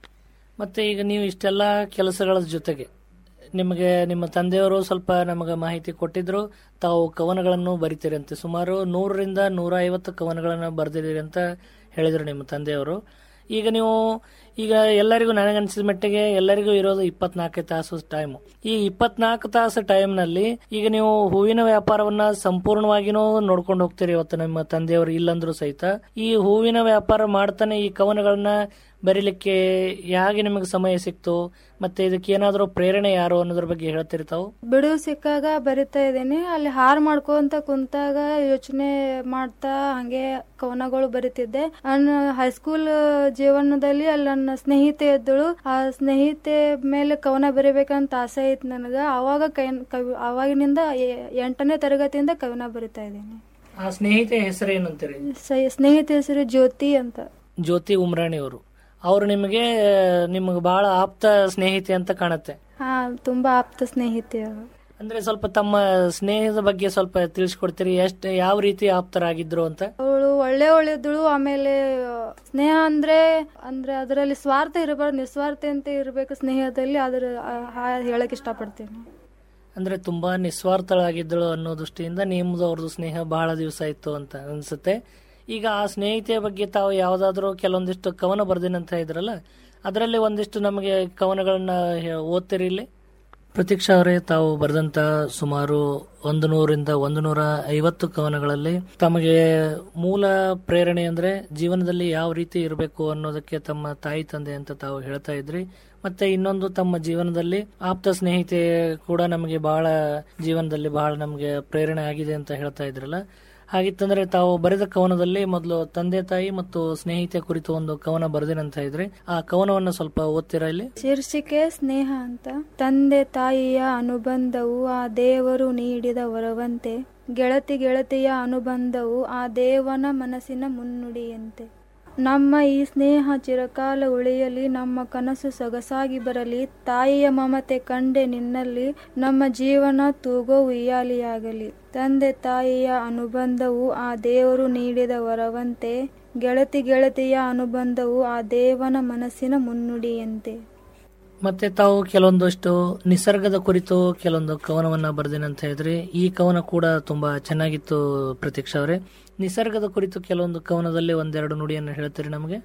ಮತ್ತೆ ಈಗ ನೀವು ಇಷ್ಟೆಲ್ಲ ಕೆಲಸಗಳ ಜೊತೆಗೆ ನಿಮಗೆ ನಿಮ್ಮ ತಂದೆಯವರು ಸ್ವಲ್ಪ ನಮಗೆ ಮಾಹಿತಿ ಕೊಟ್ಟಿದ್ರು ತಾವು ಕವನಗಳನ್ನು ಬರಿತೀರಿ ಅಂತೆ ಸುಮಾರು ನೂರರಿಂದ ನೂರ ಐವತ್ತು ಕವನಗಳನ್ನು ಬರೆದಿದ್ದೀರಿ ಅಂತ ಹೇಳಿದ್ರು ನಿಮ್ಮ ತಂದೆಯವರು ಈಗ ನೀವು ಈಗ ಎಲ್ಲರಿಗೂ ನನಗನ್ಸಿದ ಮಟ್ಟಿಗೆ ಎಲ್ಲರಿಗೂ ಇರೋದು ಇಪ್ಪತ್ನಾಲ್ಕು ತಾಸು ಟೈಮ್ ಈ ಇಪ್ಪತ್ನಾಲ್ಕು ತಾಸು ಟೈಮ್ನಲ್ಲಿ ಈಗ ನೀವು ಹೂವಿನ ವ್ಯಾಪಾರವನ್ನ ಸಂಪೂರ್ಣವಾಗಿನೂ ನೋಡ್ಕೊಂಡು ಹೋಗ್ತೀರಿ ಇವತ್ತು ನಿಮ್ಮ ತಂದೆಯವರು ಇಲ್ಲಂದ್ರೂ ಸಹಿತ ಈ ಹೂವಿನ ವ್ಯಾಪಾರ ಮಾಡ್ತಾನೆ ಈ ಕವನಗಳನ್ನ ಬರೀಲಿಕ್ಕೆ ಹೇಗೆ ನಿಮಗೆ ಸಮಯ ಸಿಕ್ತು ಮತ್ತೆ ಇದಕ್ಕೆ ಏನಾದರೂ ಪ್ರೇರಣೆ ಯಾರು ಅನ್ನೋದ್ರ ಬಗ್ಗೆ ಹೇಳ್ತೀರಿ ತಾವು ಬಿಡುವು ಸಿಕ್ಕಾಗ ಬರಿತಾ ಇದ್ದೀನಿ ಅಲ್ಲಿ ಹಾರ್ ಮಾಡ್ಕೊಂತ ಕುಂತಾಗ ಯೋಚನೆ ಮಾಡ್ತಾ ಹಂಗೆ ಕವನಗಳು ಬರಿತಿದ್ದೆ ನನ್ನ ಹೈಸ್ಕೂಲ್ ಜೀವನದಲ್ಲಿ ಅಲ್ಲಿ ನನ್ನ ಸ್ನೇಹಿತೆ ಇದ್ದಳು ಆ ಸ್ನೇಹಿತೆ ಮೇಲೆ ಕವನ ಬರಿಬೇಕಂತ ಆಸೆ ಐತ್ ನನಗ ಅವಾಗ ಕೈ ಕವಿ ಅವಾಗಿನಿಂದ ಎ- ಎಂಟನೇ ತರಗತಿಯಿಂದ ಕವನ ಬರಿತಾ ಇದ್ದೀನಿ ಆ ಸ್ನೇಹಿತೆ ಹೆಸರು ಏನಂತೀರಿ ಸ- ಸ್ನೇಹಿತೆ ಹೆಸರು ಜ್ಯೋತಿ ಅಂತ ಜ್ಯೋತಿ ಉಮ್ರಾಣಿ ಅವರು ಅವರು ನಿಮಗೆ ನಿಮಗೆ ಬಹಳ ಆಪ್ತ ಸ್ನೇಹಿತೆ ಅಂತ ಕಾಣುತ್ತೆ ಹಾ ತುಂಬಾ ಆಪ್ತ ಸ್ನೇಹಿತೆ ಅವರು ಅಂದ್ರೆ ಸ್ವಲ್ಪ ತಮ್ಮ ಸ್ನೇಹದ ಬಗ್ಗೆ ಸ್ವಲ್ಪ ತಿಳಿಸ್ಕೊಡ್ತೀರಿ ಎಷ್ಟು ಯಾವ ರೀತಿ ಆಪ್ತರಾಗಿದ್ರು ಅಂತ ಅವಳು ಒಳ್ಳೆ ಒಳ್ಳೆದಳು ಆಮೇಲೆ ಸ್ನೇಹ ಅಂದ್ರೆ ಅಂದ್ರೆ ಅದರಲ್ಲಿ ಸ್ವಾರ್ಥ ಇರಬಾರ್ದು ನಿಸ್ವಾರ್ಥ ಅಂತ ಇರ್ಬೇಕು ಸ್ನೇಹದಲ್ಲಿ ಅದ್ರ ಆ, ಹಾ- ಹೇಳಕ್ ಇಷ್ಟಪಡ್ತೀನಿ ಅಂದ್ರೆ ತುಂಬಾ ನಿಸ್ವಾರ್ಥಳಾಗಿದ್ದಳು ಅನ್ನೋ ದೃಷ್ಟಿಯಿಂದ ನಿಮ್ದು ಅವ್ರದ್ದು ಸ್ನೇಹ ಬಹಳ ದಿವಸ ಇತ್ತು ಅಂತ ಅನ್ಸುತ್ತೆ ಈಗ ಆ ಸ್ನೇಹಿತೆಯ ಬಗ್ಗೆ ತಾವು ಯಾವ್ದಾದ್ರು ಕೆಲವೊಂದಿಷ್ಟು ಕವನ ಬರ್ದಿನಂತ ಇದ್ರಲ್ಲ ಅದರಲ್ಲಿ ಒಂದಿಷ್ಟು ನಮಗೆ ಕವನಗಳನ್ನ ಹೇ- ಓದ್ತೀರಿ ಇಲ್ಲಿ ಪ್ರತೀಕ್ಷಾ ಅವರೇ ತಾವು ಬರೆದಂತ ಸುಮಾರು ಒಂದು ನೂರಿಂದ ಒಂದು ನೂರ ಐವತ್ತು ಕವನಗಳಲ್ಲಿ ತಮಗೆ ಮೂಲ ಪ್ರೇರಣೆ ಅಂದ್ರೆ ಜೀವನದಲ್ಲಿ ಯಾವ ರೀತಿ ಇರಬೇಕು ಅನ್ನೋದಕ್ಕೆ ತಮ್ಮ ತಾಯಿ ತಂದೆ ಅಂತ ತಾವು ಹೇಳ್ತಾ ಇದ್ರಿ ಮತ್ತೆ ಇನ್ನೊಂದು ತಮ್ಮ ಜೀವನದಲ್ಲಿ ಆಪ್ತ ಸ್ನೇಹಿತೆ ಕೂಡ ನಮಗೆ ಬಹಳ ಜೀವನದಲ್ಲಿ ಬಹಳ ನಮಗೆ ಪ್ರೇರಣೆ ಆಗಿದೆ ಅಂತ ಹೇಳ್ತಾ ಇದ್ರಲ್ಲ ಹಾಗಿತ್ತಂದ್ರೆ ತಾವು ಬರೆದ ಕವನದಲ್ಲಿ ಮೊದಲು ತಂದೆ ತಾಯಿ ಮತ್ತು ಸ್ನೇಹಿತೆ ಕುರಿತು ಒಂದು ಕವನ ಬರೆದಿನಂತ ಇದ್ರಿ ಆ ಕವನವನ್ನ ಸ್ವಲ್ಪ ಓದ್ತೀರಾ ಇಲ್ಲಿ ಶೀರ್ಷಿಕೆ ಸ್ನೇಹ ಅಂತ ತಂದೆ ತಾಯಿಯ ಅನುಬಂಧವು ಆ ದೇವರು ನೀಡಿದ ವರವಂತೆ ಗೆಳತಿ ಗೆಳತಿಯ ಅನುಬಂಧವು ಆ ದೇವನ ಮನಸ್ಸಿನ ಮುನ್ನುಡಿಯಂತೆ ನಮ್ಮ ಈ ಸ್ನೇಹ ಚಿರಕಾಲ ಉಳಿಯಲಿ ನಮ್ಮ ಕನಸು ಸೊಗಸಾಗಿ ಬರಲಿ ತಾಯಿಯ ಮಮತೆ ಕಂಡೆ ನಿನ್ನಲ್ಲಿ ನಮ್ಮ ಜೀವನ ತೂಗೋ ಉಯ್ಯಾಲಿಯಾಗಲಿ ತಂದೆ ತಾಯಿಯ ಅನುಬಂಧವು ಆ ದೇವರು ನೀಡಿದ ವರವಂತೆ ಗೆಳತಿ ಗೆಳತಿಯ ಅನುಬಂಧವು ಆ ದೇವನ ಮನಸ್ಸಿನ ಮುನ್ನುಡಿಯಂತೆ ಮತ್ತೆ ತಾವು ಕೆಲವೊಂದಷ್ಟು ನಿಸರ್ಗದ ಕುರಿತು ಕೆಲವೊಂದು ಕವನವನ್ನ ಬರೆದಿನಂತ ಹೇಳಿದ್ರಿ ಈ ಕವನ ಕೂಡ ತುಂಬಾ ಚೆನ್ನಾಗಿತ್ತು ಪ್ರತೀಕ್ಷಾ ಅವರೇ ನಿಸರ್ಗದ ಕುರಿತು ಕೆಲವೊಂದು ಕವನದಲ್ಲಿ ಒಂದೆರಡು ನುಡಿಯನ್ನು ಹೇಳ್ತೀರಿ ನಮಗೆ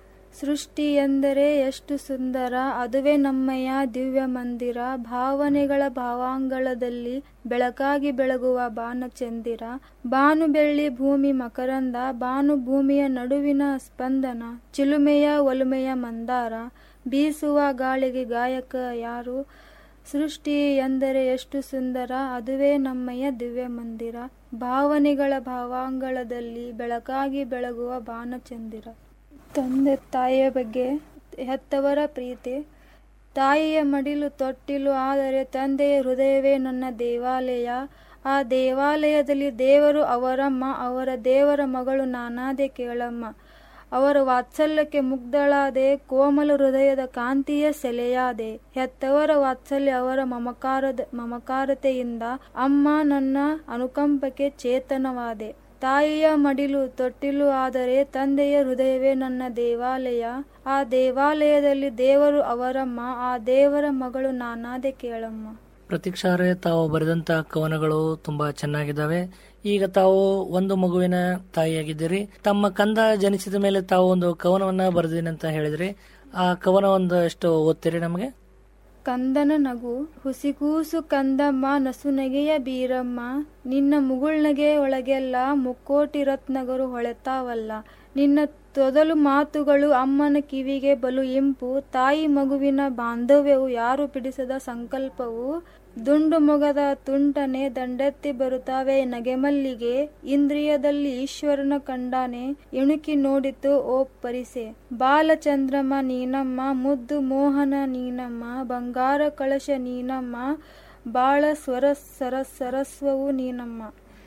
ಸೃಷ್ಟಿ ಎಂದರೆ ಎಷ್ಟು ಸುಂದರ ಅದುವೇ ನಮ್ಮಯ್ಯ ದಿವ್ಯ ಮಂದಿರ ಭಾವನೆಗಳ ಭಾವಾಂಗಳದಲ್ಲಿ ಬೆಳಕಾಗಿ ಬೆಳಗುವ ಬಾನಚಂದಿರ ಬಾನು ಬೆಳ್ಳಿ ಭೂಮಿ ಮಕರಂದ ಬಾನು ಭೂಮಿಯ ನಡುವಿನ ಸ್ಪಂದನ ಚಿಲುಮೆಯ ಒಲುಮೆಯ ಮಂದಾರ ಬೀಸುವ ಗಾಳಿಗೆ ಗಾಯಕ ಯಾರು ಸೃಷ್ಟಿ ಎಂದರೆ ಎಷ್ಟು ಸುಂದರ ಅದುವೇ ನಮ್ಮಯ್ಯ ದಿವ್ಯ ಮಂದಿರ ಭಾವನೆಗಳ ಭಾವಾಂಗಳದಲ್ಲಿ ಬೆಳಕಾಗಿ ಬೆಳಗುವ ಬಾನಚಂದಿರ ತಂದೆ ತಾಯಿಯ ಬಗ್ಗೆ ಹೆತ್ತವರ ಪ್ರೀತಿ ತಾಯಿಯ ಮಡಿಲು ತೊಟ್ಟಿಲು ಆದರೆ ತಂದೆಯ ಹೃದಯವೇ ನನ್ನ ದೇವಾಲಯ ಆ ದೇವಾಲಯದಲ್ಲಿ ದೇವರು ಅವರಮ್ಮ ಅವರ ದೇವರ ಮಗಳು ನಾನಾದೆ ಕೇಳಮ್ಮ ಅವರ ವಾತ್ಸಲ್ಯಕ್ಕೆ ಮುಗ್ಧಳಾದೆ ಕೋಮಲ ಹೃದಯದ ಕಾಂತಿಯ ಸೆಲೆಯಾದೆ ಹೆತ್ತವರ ವಾತ್ಸಲ್ಯ ಅವರ ಮಮಕಾರದ ಮಮಕಾರತೆಯಿಂದ ಅಮ್ಮ ನನ್ನ ಅನುಕಂಪಕ್ಕೆ ಚೇತನವಾದೆ ತಾಯಿಯ ಮಡಿಲು ತೊಟ್ಟಿಲು ಆದರೆ ತಂದೆಯ ಹೃದಯವೇ ನನ್ನ ದೇವಾಲಯ ಆ ದೇವಾಲಯದಲ್ಲಿ ದೇವರು ಅವರಮ್ಮ ಆ ದೇವರ ಮಗಳು ನಾನಾದೆ ಕೇಳಮ್ಮ ಪ್ರತೀಕ್ಷಾರೆ ತಾವು ಬರೆದಂತ ಕವನಗಳು ತುಂಬಾ ಚೆನ್ನಾಗಿದ್ದಾವೆ ಈಗ ತಾವು ಒಂದು ಮಗುವಿನ ತಾಯಿಯಾಗಿದ್ದೀರಿ ತಮ್ಮ ಕಂದ ಜನಿಸಿದ ಮೇಲೆ ತಾವು ಒಂದು ಕವನವನ್ನ ಬರೆದಿನಿ ಅಂತ ಹೇಳಿದ್ರಿ ಆ ಕವನ ಒಂದಷ್ಟು ಓದ್ತೀರಿ ನಮಗೆ ಕಂದನ ನಗು ಹುಸಿಗೂಸು ಕಂದಮ್ಮ ನಸುನಗೆಯ ಬೀರಮ್ಮ ನಿನ್ನ ಮುಗುಳ್ನಗೆ ಒಳಗೆಲ್ಲ ಮುಕ್ಕೋಟಿ ರತ್ನಗರು ಹೊಳೆತಾವಲ್ಲ ನಿನ್ನ ತೊದಲು ಮಾತುಗಳು ಅಮ್ಮನ ಕಿವಿಗೆ ಬಲು ಇಂಪು ತಾಯಿ ಮಗುವಿನ ಬಾಂಧವ್ಯವು ಯಾರು ಬಿಡಿಸದ ಸಂಕಲ್ಪವು ದುಂಡು ಮೊಗದ ತುಂಟನೆ ದಂಡೆತ್ತಿ ಬರುತ್ತಾವೆ ನಗೆಮಲ್ಲಿಗೆ ಇಂದ್ರಿಯದಲ್ಲಿ ಈಶ್ವರನ ಕಂಡಾನೆ ಇಣುಕಿ ನೋಡಿತು ಓ ಪರಿಸೆ ಬಾಲಚಂದ್ರಮ ನೀನಮ್ಮ ಮುದ್ದು ಮೋಹನ ನೀನಮ್ಮ ಬಂಗಾರ ಕಳಶ ನೀನಮ್ಮ ಬಾಳ ಸ್ವರ ಸರ ಸರಸ್ವವು ನೀನಮ್ಮ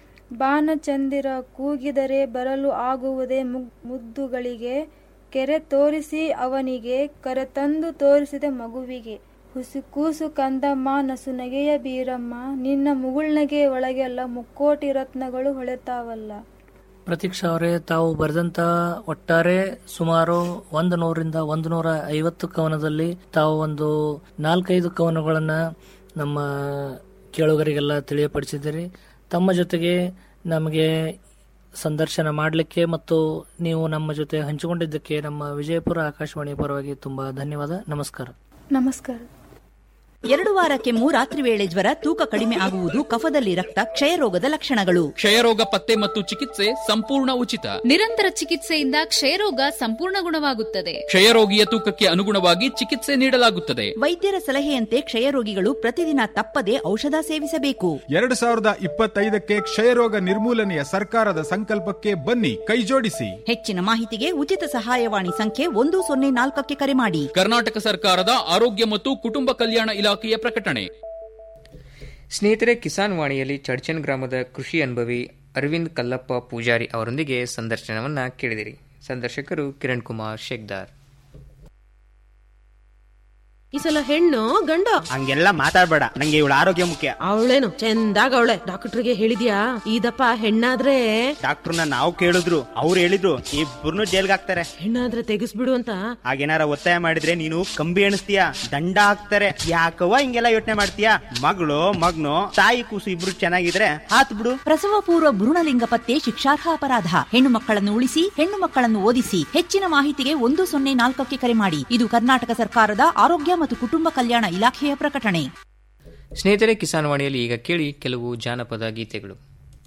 ಬಾನಚಂದಿರ ಕೂಗಿದರೆ ಬರಲು ಆಗುವುದೇ ಮುಗ್- ಮುದ್ದುಗಳಿಗೆ ಕೆರೆ ತೋರಿಸಿ ಅವನಿಗೆ ಕರೆತಂದು ತೋರಿಸಿದೆ ಮಗುವಿಗೆ ಹುಸಿ ಕೂಸು ಕಂದಮ್ಮ ನಸು ನಗೆಯ ಬೀರಮ್ಮ ನಿನ್ನ ಮುಗುಳ್ನಗೆ ಒಳಗೆಲ್ಲ ಮುಕ್ಕೋಟಿ ರತ್ನಗಳು ಹೊಳೆತಾವಲ್ಲ ಪ್ರತೀಕ್ಷಾ ಅವರೇ ತಾವು ಬರೆದಂತ ಒಟ್ಟಾರೆ ಸುಮಾರು ಒಂದು ನೂರಿಂದ ಒಂದು ನೂರ ಐವತ್ತು ಕವನದಲ್ಲಿ ತಾವು ಒಂದು ನಾಲ್ಕೈದು ಕವನಗಳನ್ನ ನಮ್ಮ ಕೇಳುಗರಿಗೆಲ್ಲ ತಿಳಿಯಪಡಿಸಿದ್ದೀರಿ ತಮ್ಮ ಜೊತೆಗೆ ನಮಗೆ ಸಂದರ್ಶನ ಮಾಡಲಿಕ್ಕೆ ಮತ್ತು ನೀವು ನಮ್ಮ ಜೊತೆ ಹಂಚಿಕೊಂಡಿದ್ದಕ್ಕೆ ನಮ್ಮ ವಿಜಯಪುರ ಆಕಾಶವಾಣಿ ಪರವಾಗಿ ತುಂಬಾ ಧನ್ಯವಾದ ನಮಸ್ಕಾರ ನಮಸ್ಕಾರ ಎರಡು ವಾರಕ್ಕೆ ರಾತ್ರಿ ವೇಳೆ ಜ್ವರ ತೂಕ ಕಡಿಮೆ ಆಗುವುದು ಕಫದಲ್ಲಿ ರಕ್ತ ಕ್ಷಯರೋಗದ ಲಕ್ಷಣಗಳು ಕ್ಷಯರೋಗ ಪತ್ತೆ ಮತ್ತು ಚಿಕಿತ್ಸೆ ಸಂಪೂರ್ಣ ಉಚಿತ ನಿರಂತರ ಚಿಕಿತ್ಸೆಯಿಂದ ಕ್ಷಯರೋಗ ಸಂಪೂರ್ಣ ಗುಣವಾಗುತ್ತದೆ ಕ್ಷಯರೋಗಿಯ ತೂಕಕ್ಕೆ ಅನುಗುಣವಾಗಿ ಚಿಕಿತ್ಸೆ ನೀಡಲಾಗುತ್ತದೆ ವೈದ್ಯರ ಸಲಹೆಯಂತೆ ಕ್ಷಯರೋಗಿಗಳು ಪ್ರತಿದಿನ ತಪ್ಪದೆ ಔಷಧ ಸೇವಿಸಬೇಕು ಎರಡು ಸಾವಿರದ ಇಪ್ಪತ್ತೈದಕ್ಕೆ ಕ್ಷಯರೋಗ ನಿರ್ಮೂಲನೆಯ ಸರ್ಕಾರದ ಸಂಕಲ್ಪಕ್ಕೆ ಬನ್ನಿ ಕೈಜೋಡಿಸಿ ಹೆಚ್ಚಿನ ಮಾಹಿತಿಗೆ ಉಚಿತ ಸಹಾಯವಾಣಿ ಸಂಖ್ಯೆ ಒಂದು ಸೊನ್ನೆ ನಾಲ್ಕಕ್ಕೆ ಕರೆ ಮಾಡಿ ಕರ್ನಾಟಕ ಸರ್ಕಾರದ ಆರೋಗ್ಯ ಮತ್ತು ಕುಟುಂಬ ಕಲ್ಯಾಣ ಇಲಾಖೆಯ ಪ್ರಕಟಣೆ ಸ್ನೇಹಿತರೆ ಕಿಸಾನ್ ವಾಣಿಯಲ್ಲಿ ಚಡ್ಚನ್ ಗ್ರಾಮದ ಕೃಷಿ ಅನುಭವಿ ಅರವಿಂದ್ ಕಲ್ಲಪ್ಪ ಪೂಜಾರಿ ಅವರೊಂದಿಗೆ ಸಂದರ್ಶನವನ್ನ ಕೇಳಿದಿರಿ ಸಂದರ್ಶಕರು ಕಿರಣ್ ಕುಮಾರ್ ಶೇಕ್ದಾರ್ ಈ ಸಲ ಹೆಣ್ಣು ಗಂಡು ಹಂಗೆಲ್ಲ ಮಾತಾಡ್ಬೇಡ ನಂಗೆ ಇವಳ ಆರೋಗ್ಯ ಮುಖ್ಯ ಅವಳೇನು ಚಂದಾಗ ಅವಳೆ ಡಾಕ್ಟರ್ಗೆ ಹೇಳಿದ್ಯಾ ಇದಪ್ಪ ಹೆಣ್ಣಾದ್ರೆ ಡಾಕ್ಟರ್ನ ನಾವು ಕೇಳಿದ್ರು ಅವ್ರು ಹೇಳಿದ್ರು ಇಬ್ಬರನ್ನು ಜೈಲ್ಗೆ ಹಾಕ್ತಾರೆ ಹೆಣ್ಣಾದ್ರೆ ತೆಗಿಸ್ಬಿಡು ಅಂತ ಹಾಗೇನಾರ ಒತ್ತಾಯ ಮಾಡಿದ್ರೆ ನೀನು ಕಂಬಿ ಎಣಿಸ್ತೀಯ ದಂಡ ಹಾಕ್ತಾರೆ ಯಾಕವ್ವ ಹಿಂಗೆಲ್ಲ ಯೋಚನೆ ಮಾಡ್ತೀಯ ಮಗಳು ಮಗ್ನು ತಾಯಿ ಕೂಸು ಇಬ್ರು ಚೆನ್ನಾಗಿದ್ರೆ ಹಾತ್ ಬಿಡು ಪ್ರಸವ ಪೂರ್ವ ಭ್ರೂಣಲಿಂಗ ಪತ್ತೆ ಶಿಕ್ಷಾರ್ಹ ಅಪರಾಧ ಹೆಣ್ಣು ಮಕ್ಕಳನ್ನು ಉಳಿಸಿ ಹೆಣ್ಣು ಮಕ್ಕಳನ್ನು ಓದಿಸಿ ಹೆಚ್ಚಿನ ಮಾಹಿತಿಗೆ ಒಂದು ಸೊನ್ನೆ ನಾಲ್ಕಕ್ಕೆ ಕರೆ ಮಾಡಿ ಇದು ಕರ್ನಾಟಕ ಸರ್ಕಾರದ ಆರೋಗ್ಯ ಮತ್ತು ಕುಟುಂಬ ಕಲ್ಯಾಣ ಇಲಾಖೆಯ ಪ್ರಕಟಣೆ ಸ್ನೇಹಿತರೆ ಕಿಸಾನ್ ವಾಣಿಯಲ್ಲಿ ಈಗ ಕೇಳಿ ಕೆಲವು ಜಾನಪದ ಗೀತೆಗಳು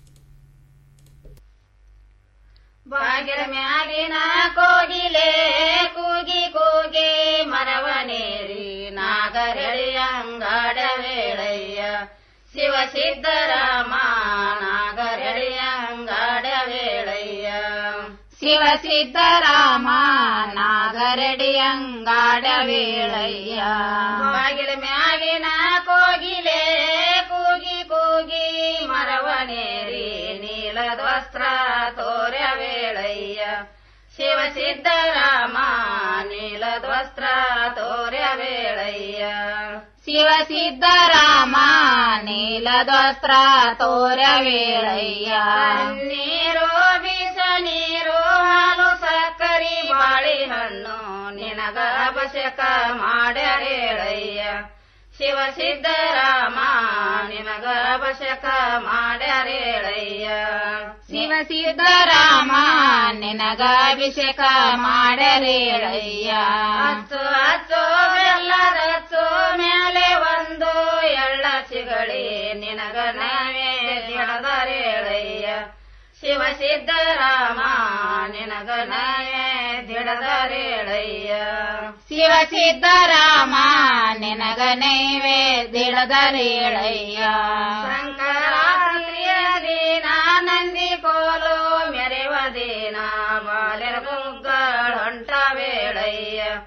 ಬಾಗಿಲ ಮ್ಯಾಗಿನ ಕೋಗಿಲೆ ಕೂಗಿ ಕೂಗಿ ಮರವನೇರಿ ನಾಗರಳಿ ಅಂಗಾಡ ವೇಳಯ್ಯ ಶಿವ ಸಿದ್ದರಾಮ ನಾಗರಳಿ ಅಂಗಾಡ ವೇಳಯ್ಯ ಶಿವ ಸಿದ್ದರಾಮ ನಾಗರಡಿ ಅಂಗಾಡ ವೇಳಯ್ಯ ಬಾಗಿಲ ಮ್ಯಾಗಿನ ಕೋಗಿಲೆ ಕೂಗಿ ಕೂಗಿ ಮರವನೇರಿ ನೀಲದ್ವಸ್ತ್ರ ತೋರ್ಯ ವೇಳಯ್ಯ ಶಿವ ಸಿದ್ದರಾಮ ನೀಲದ್ವಸ್ತ್ರ ತೋರ್ಯ ವೇಳಯ್ಯ ಶಿವ ಸಿದ್ದರಾಮ ನೀಲದ್ವಸ್ತ್ರ ತೋರ್ಯ ವೇಳಯ್ಯ ನೀರು ಬಿಸ ನೀರು ಹಾಲು ಸಕ್ಕರಿ ಬಾಳೆಹಣ್ಣು ನಿನಗ ಅಭಿಷೇಕ ಮಾಡ್ಯಾರೇಳಯ್ಯ ಶಿವ ಸಿದ್ದರಾಮ ನಿನಗ ಅಭಿಷೇಕ ಮಾಡ್ಯಾರೇಳಯ್ಯ ಶಿವ ಸಿದ್ದರಾಮ ನಿನಗ ಅಭಿಷೇಕ ಮಾಡ್ಯಾರೇಳಯ್ಯ ಹಚ್ಚು ಹಚ್ಚು ಬೆಲ್ಲದ ಹಚ್ಚು ಮೇಲೆ ಒಂದು ಎಳ್ಳ ಸಿಗಳಿ ನಿನಗ ನಾವೇ ದಿಡದರೇಳಯ್ಯ ಶಿವ ಸಿದ್ದರಾಮ ನಿನಗ ನಾವೇ ದಿಡದರೇಳಯ್ಯ ಶಿವ ಸಿದ್ದರಾಮ ನಿನಗ ನೈವೇ ದಿಡದರೇಳಯ್ಯ ಸಂಕರಾತ್ರಿಯ ದಿನ ನಂದಿ ಕೋಲು ಮೆರೆವ ದಿನ ಬಾಲೆರ ಮುಗ್ಗಳ ಹೊಂಟ ವೇಳಯ್ಯ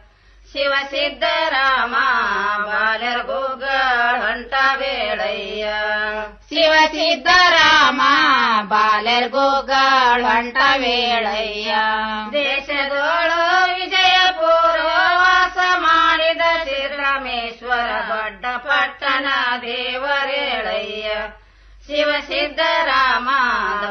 ಶಿವ ಸಿದ್ದರಾಮ ಬಾಲರ್ ಗೂಗಳ ಹೊಂಟ ಬೇಳಯ್ಯ ಶಿವ ಸಿದ್ದರಾಮ ಬಾಲರ್ ಗೂಗಳ ಹೊಂಟ ಬೇಳಯ್ಯ ದೇಶದೋಳು ವಿಜಯಪುರ ವಾಸ ಮಾಡಿದ ಶ್ರೀರಾಮೇಶ್ವರ ದೊಡ್ಡ ಪಟ್ಟಣ ದೇವರೇಳಯ್ಯ ಶಿವ ಸಿದ್ದರಾಮ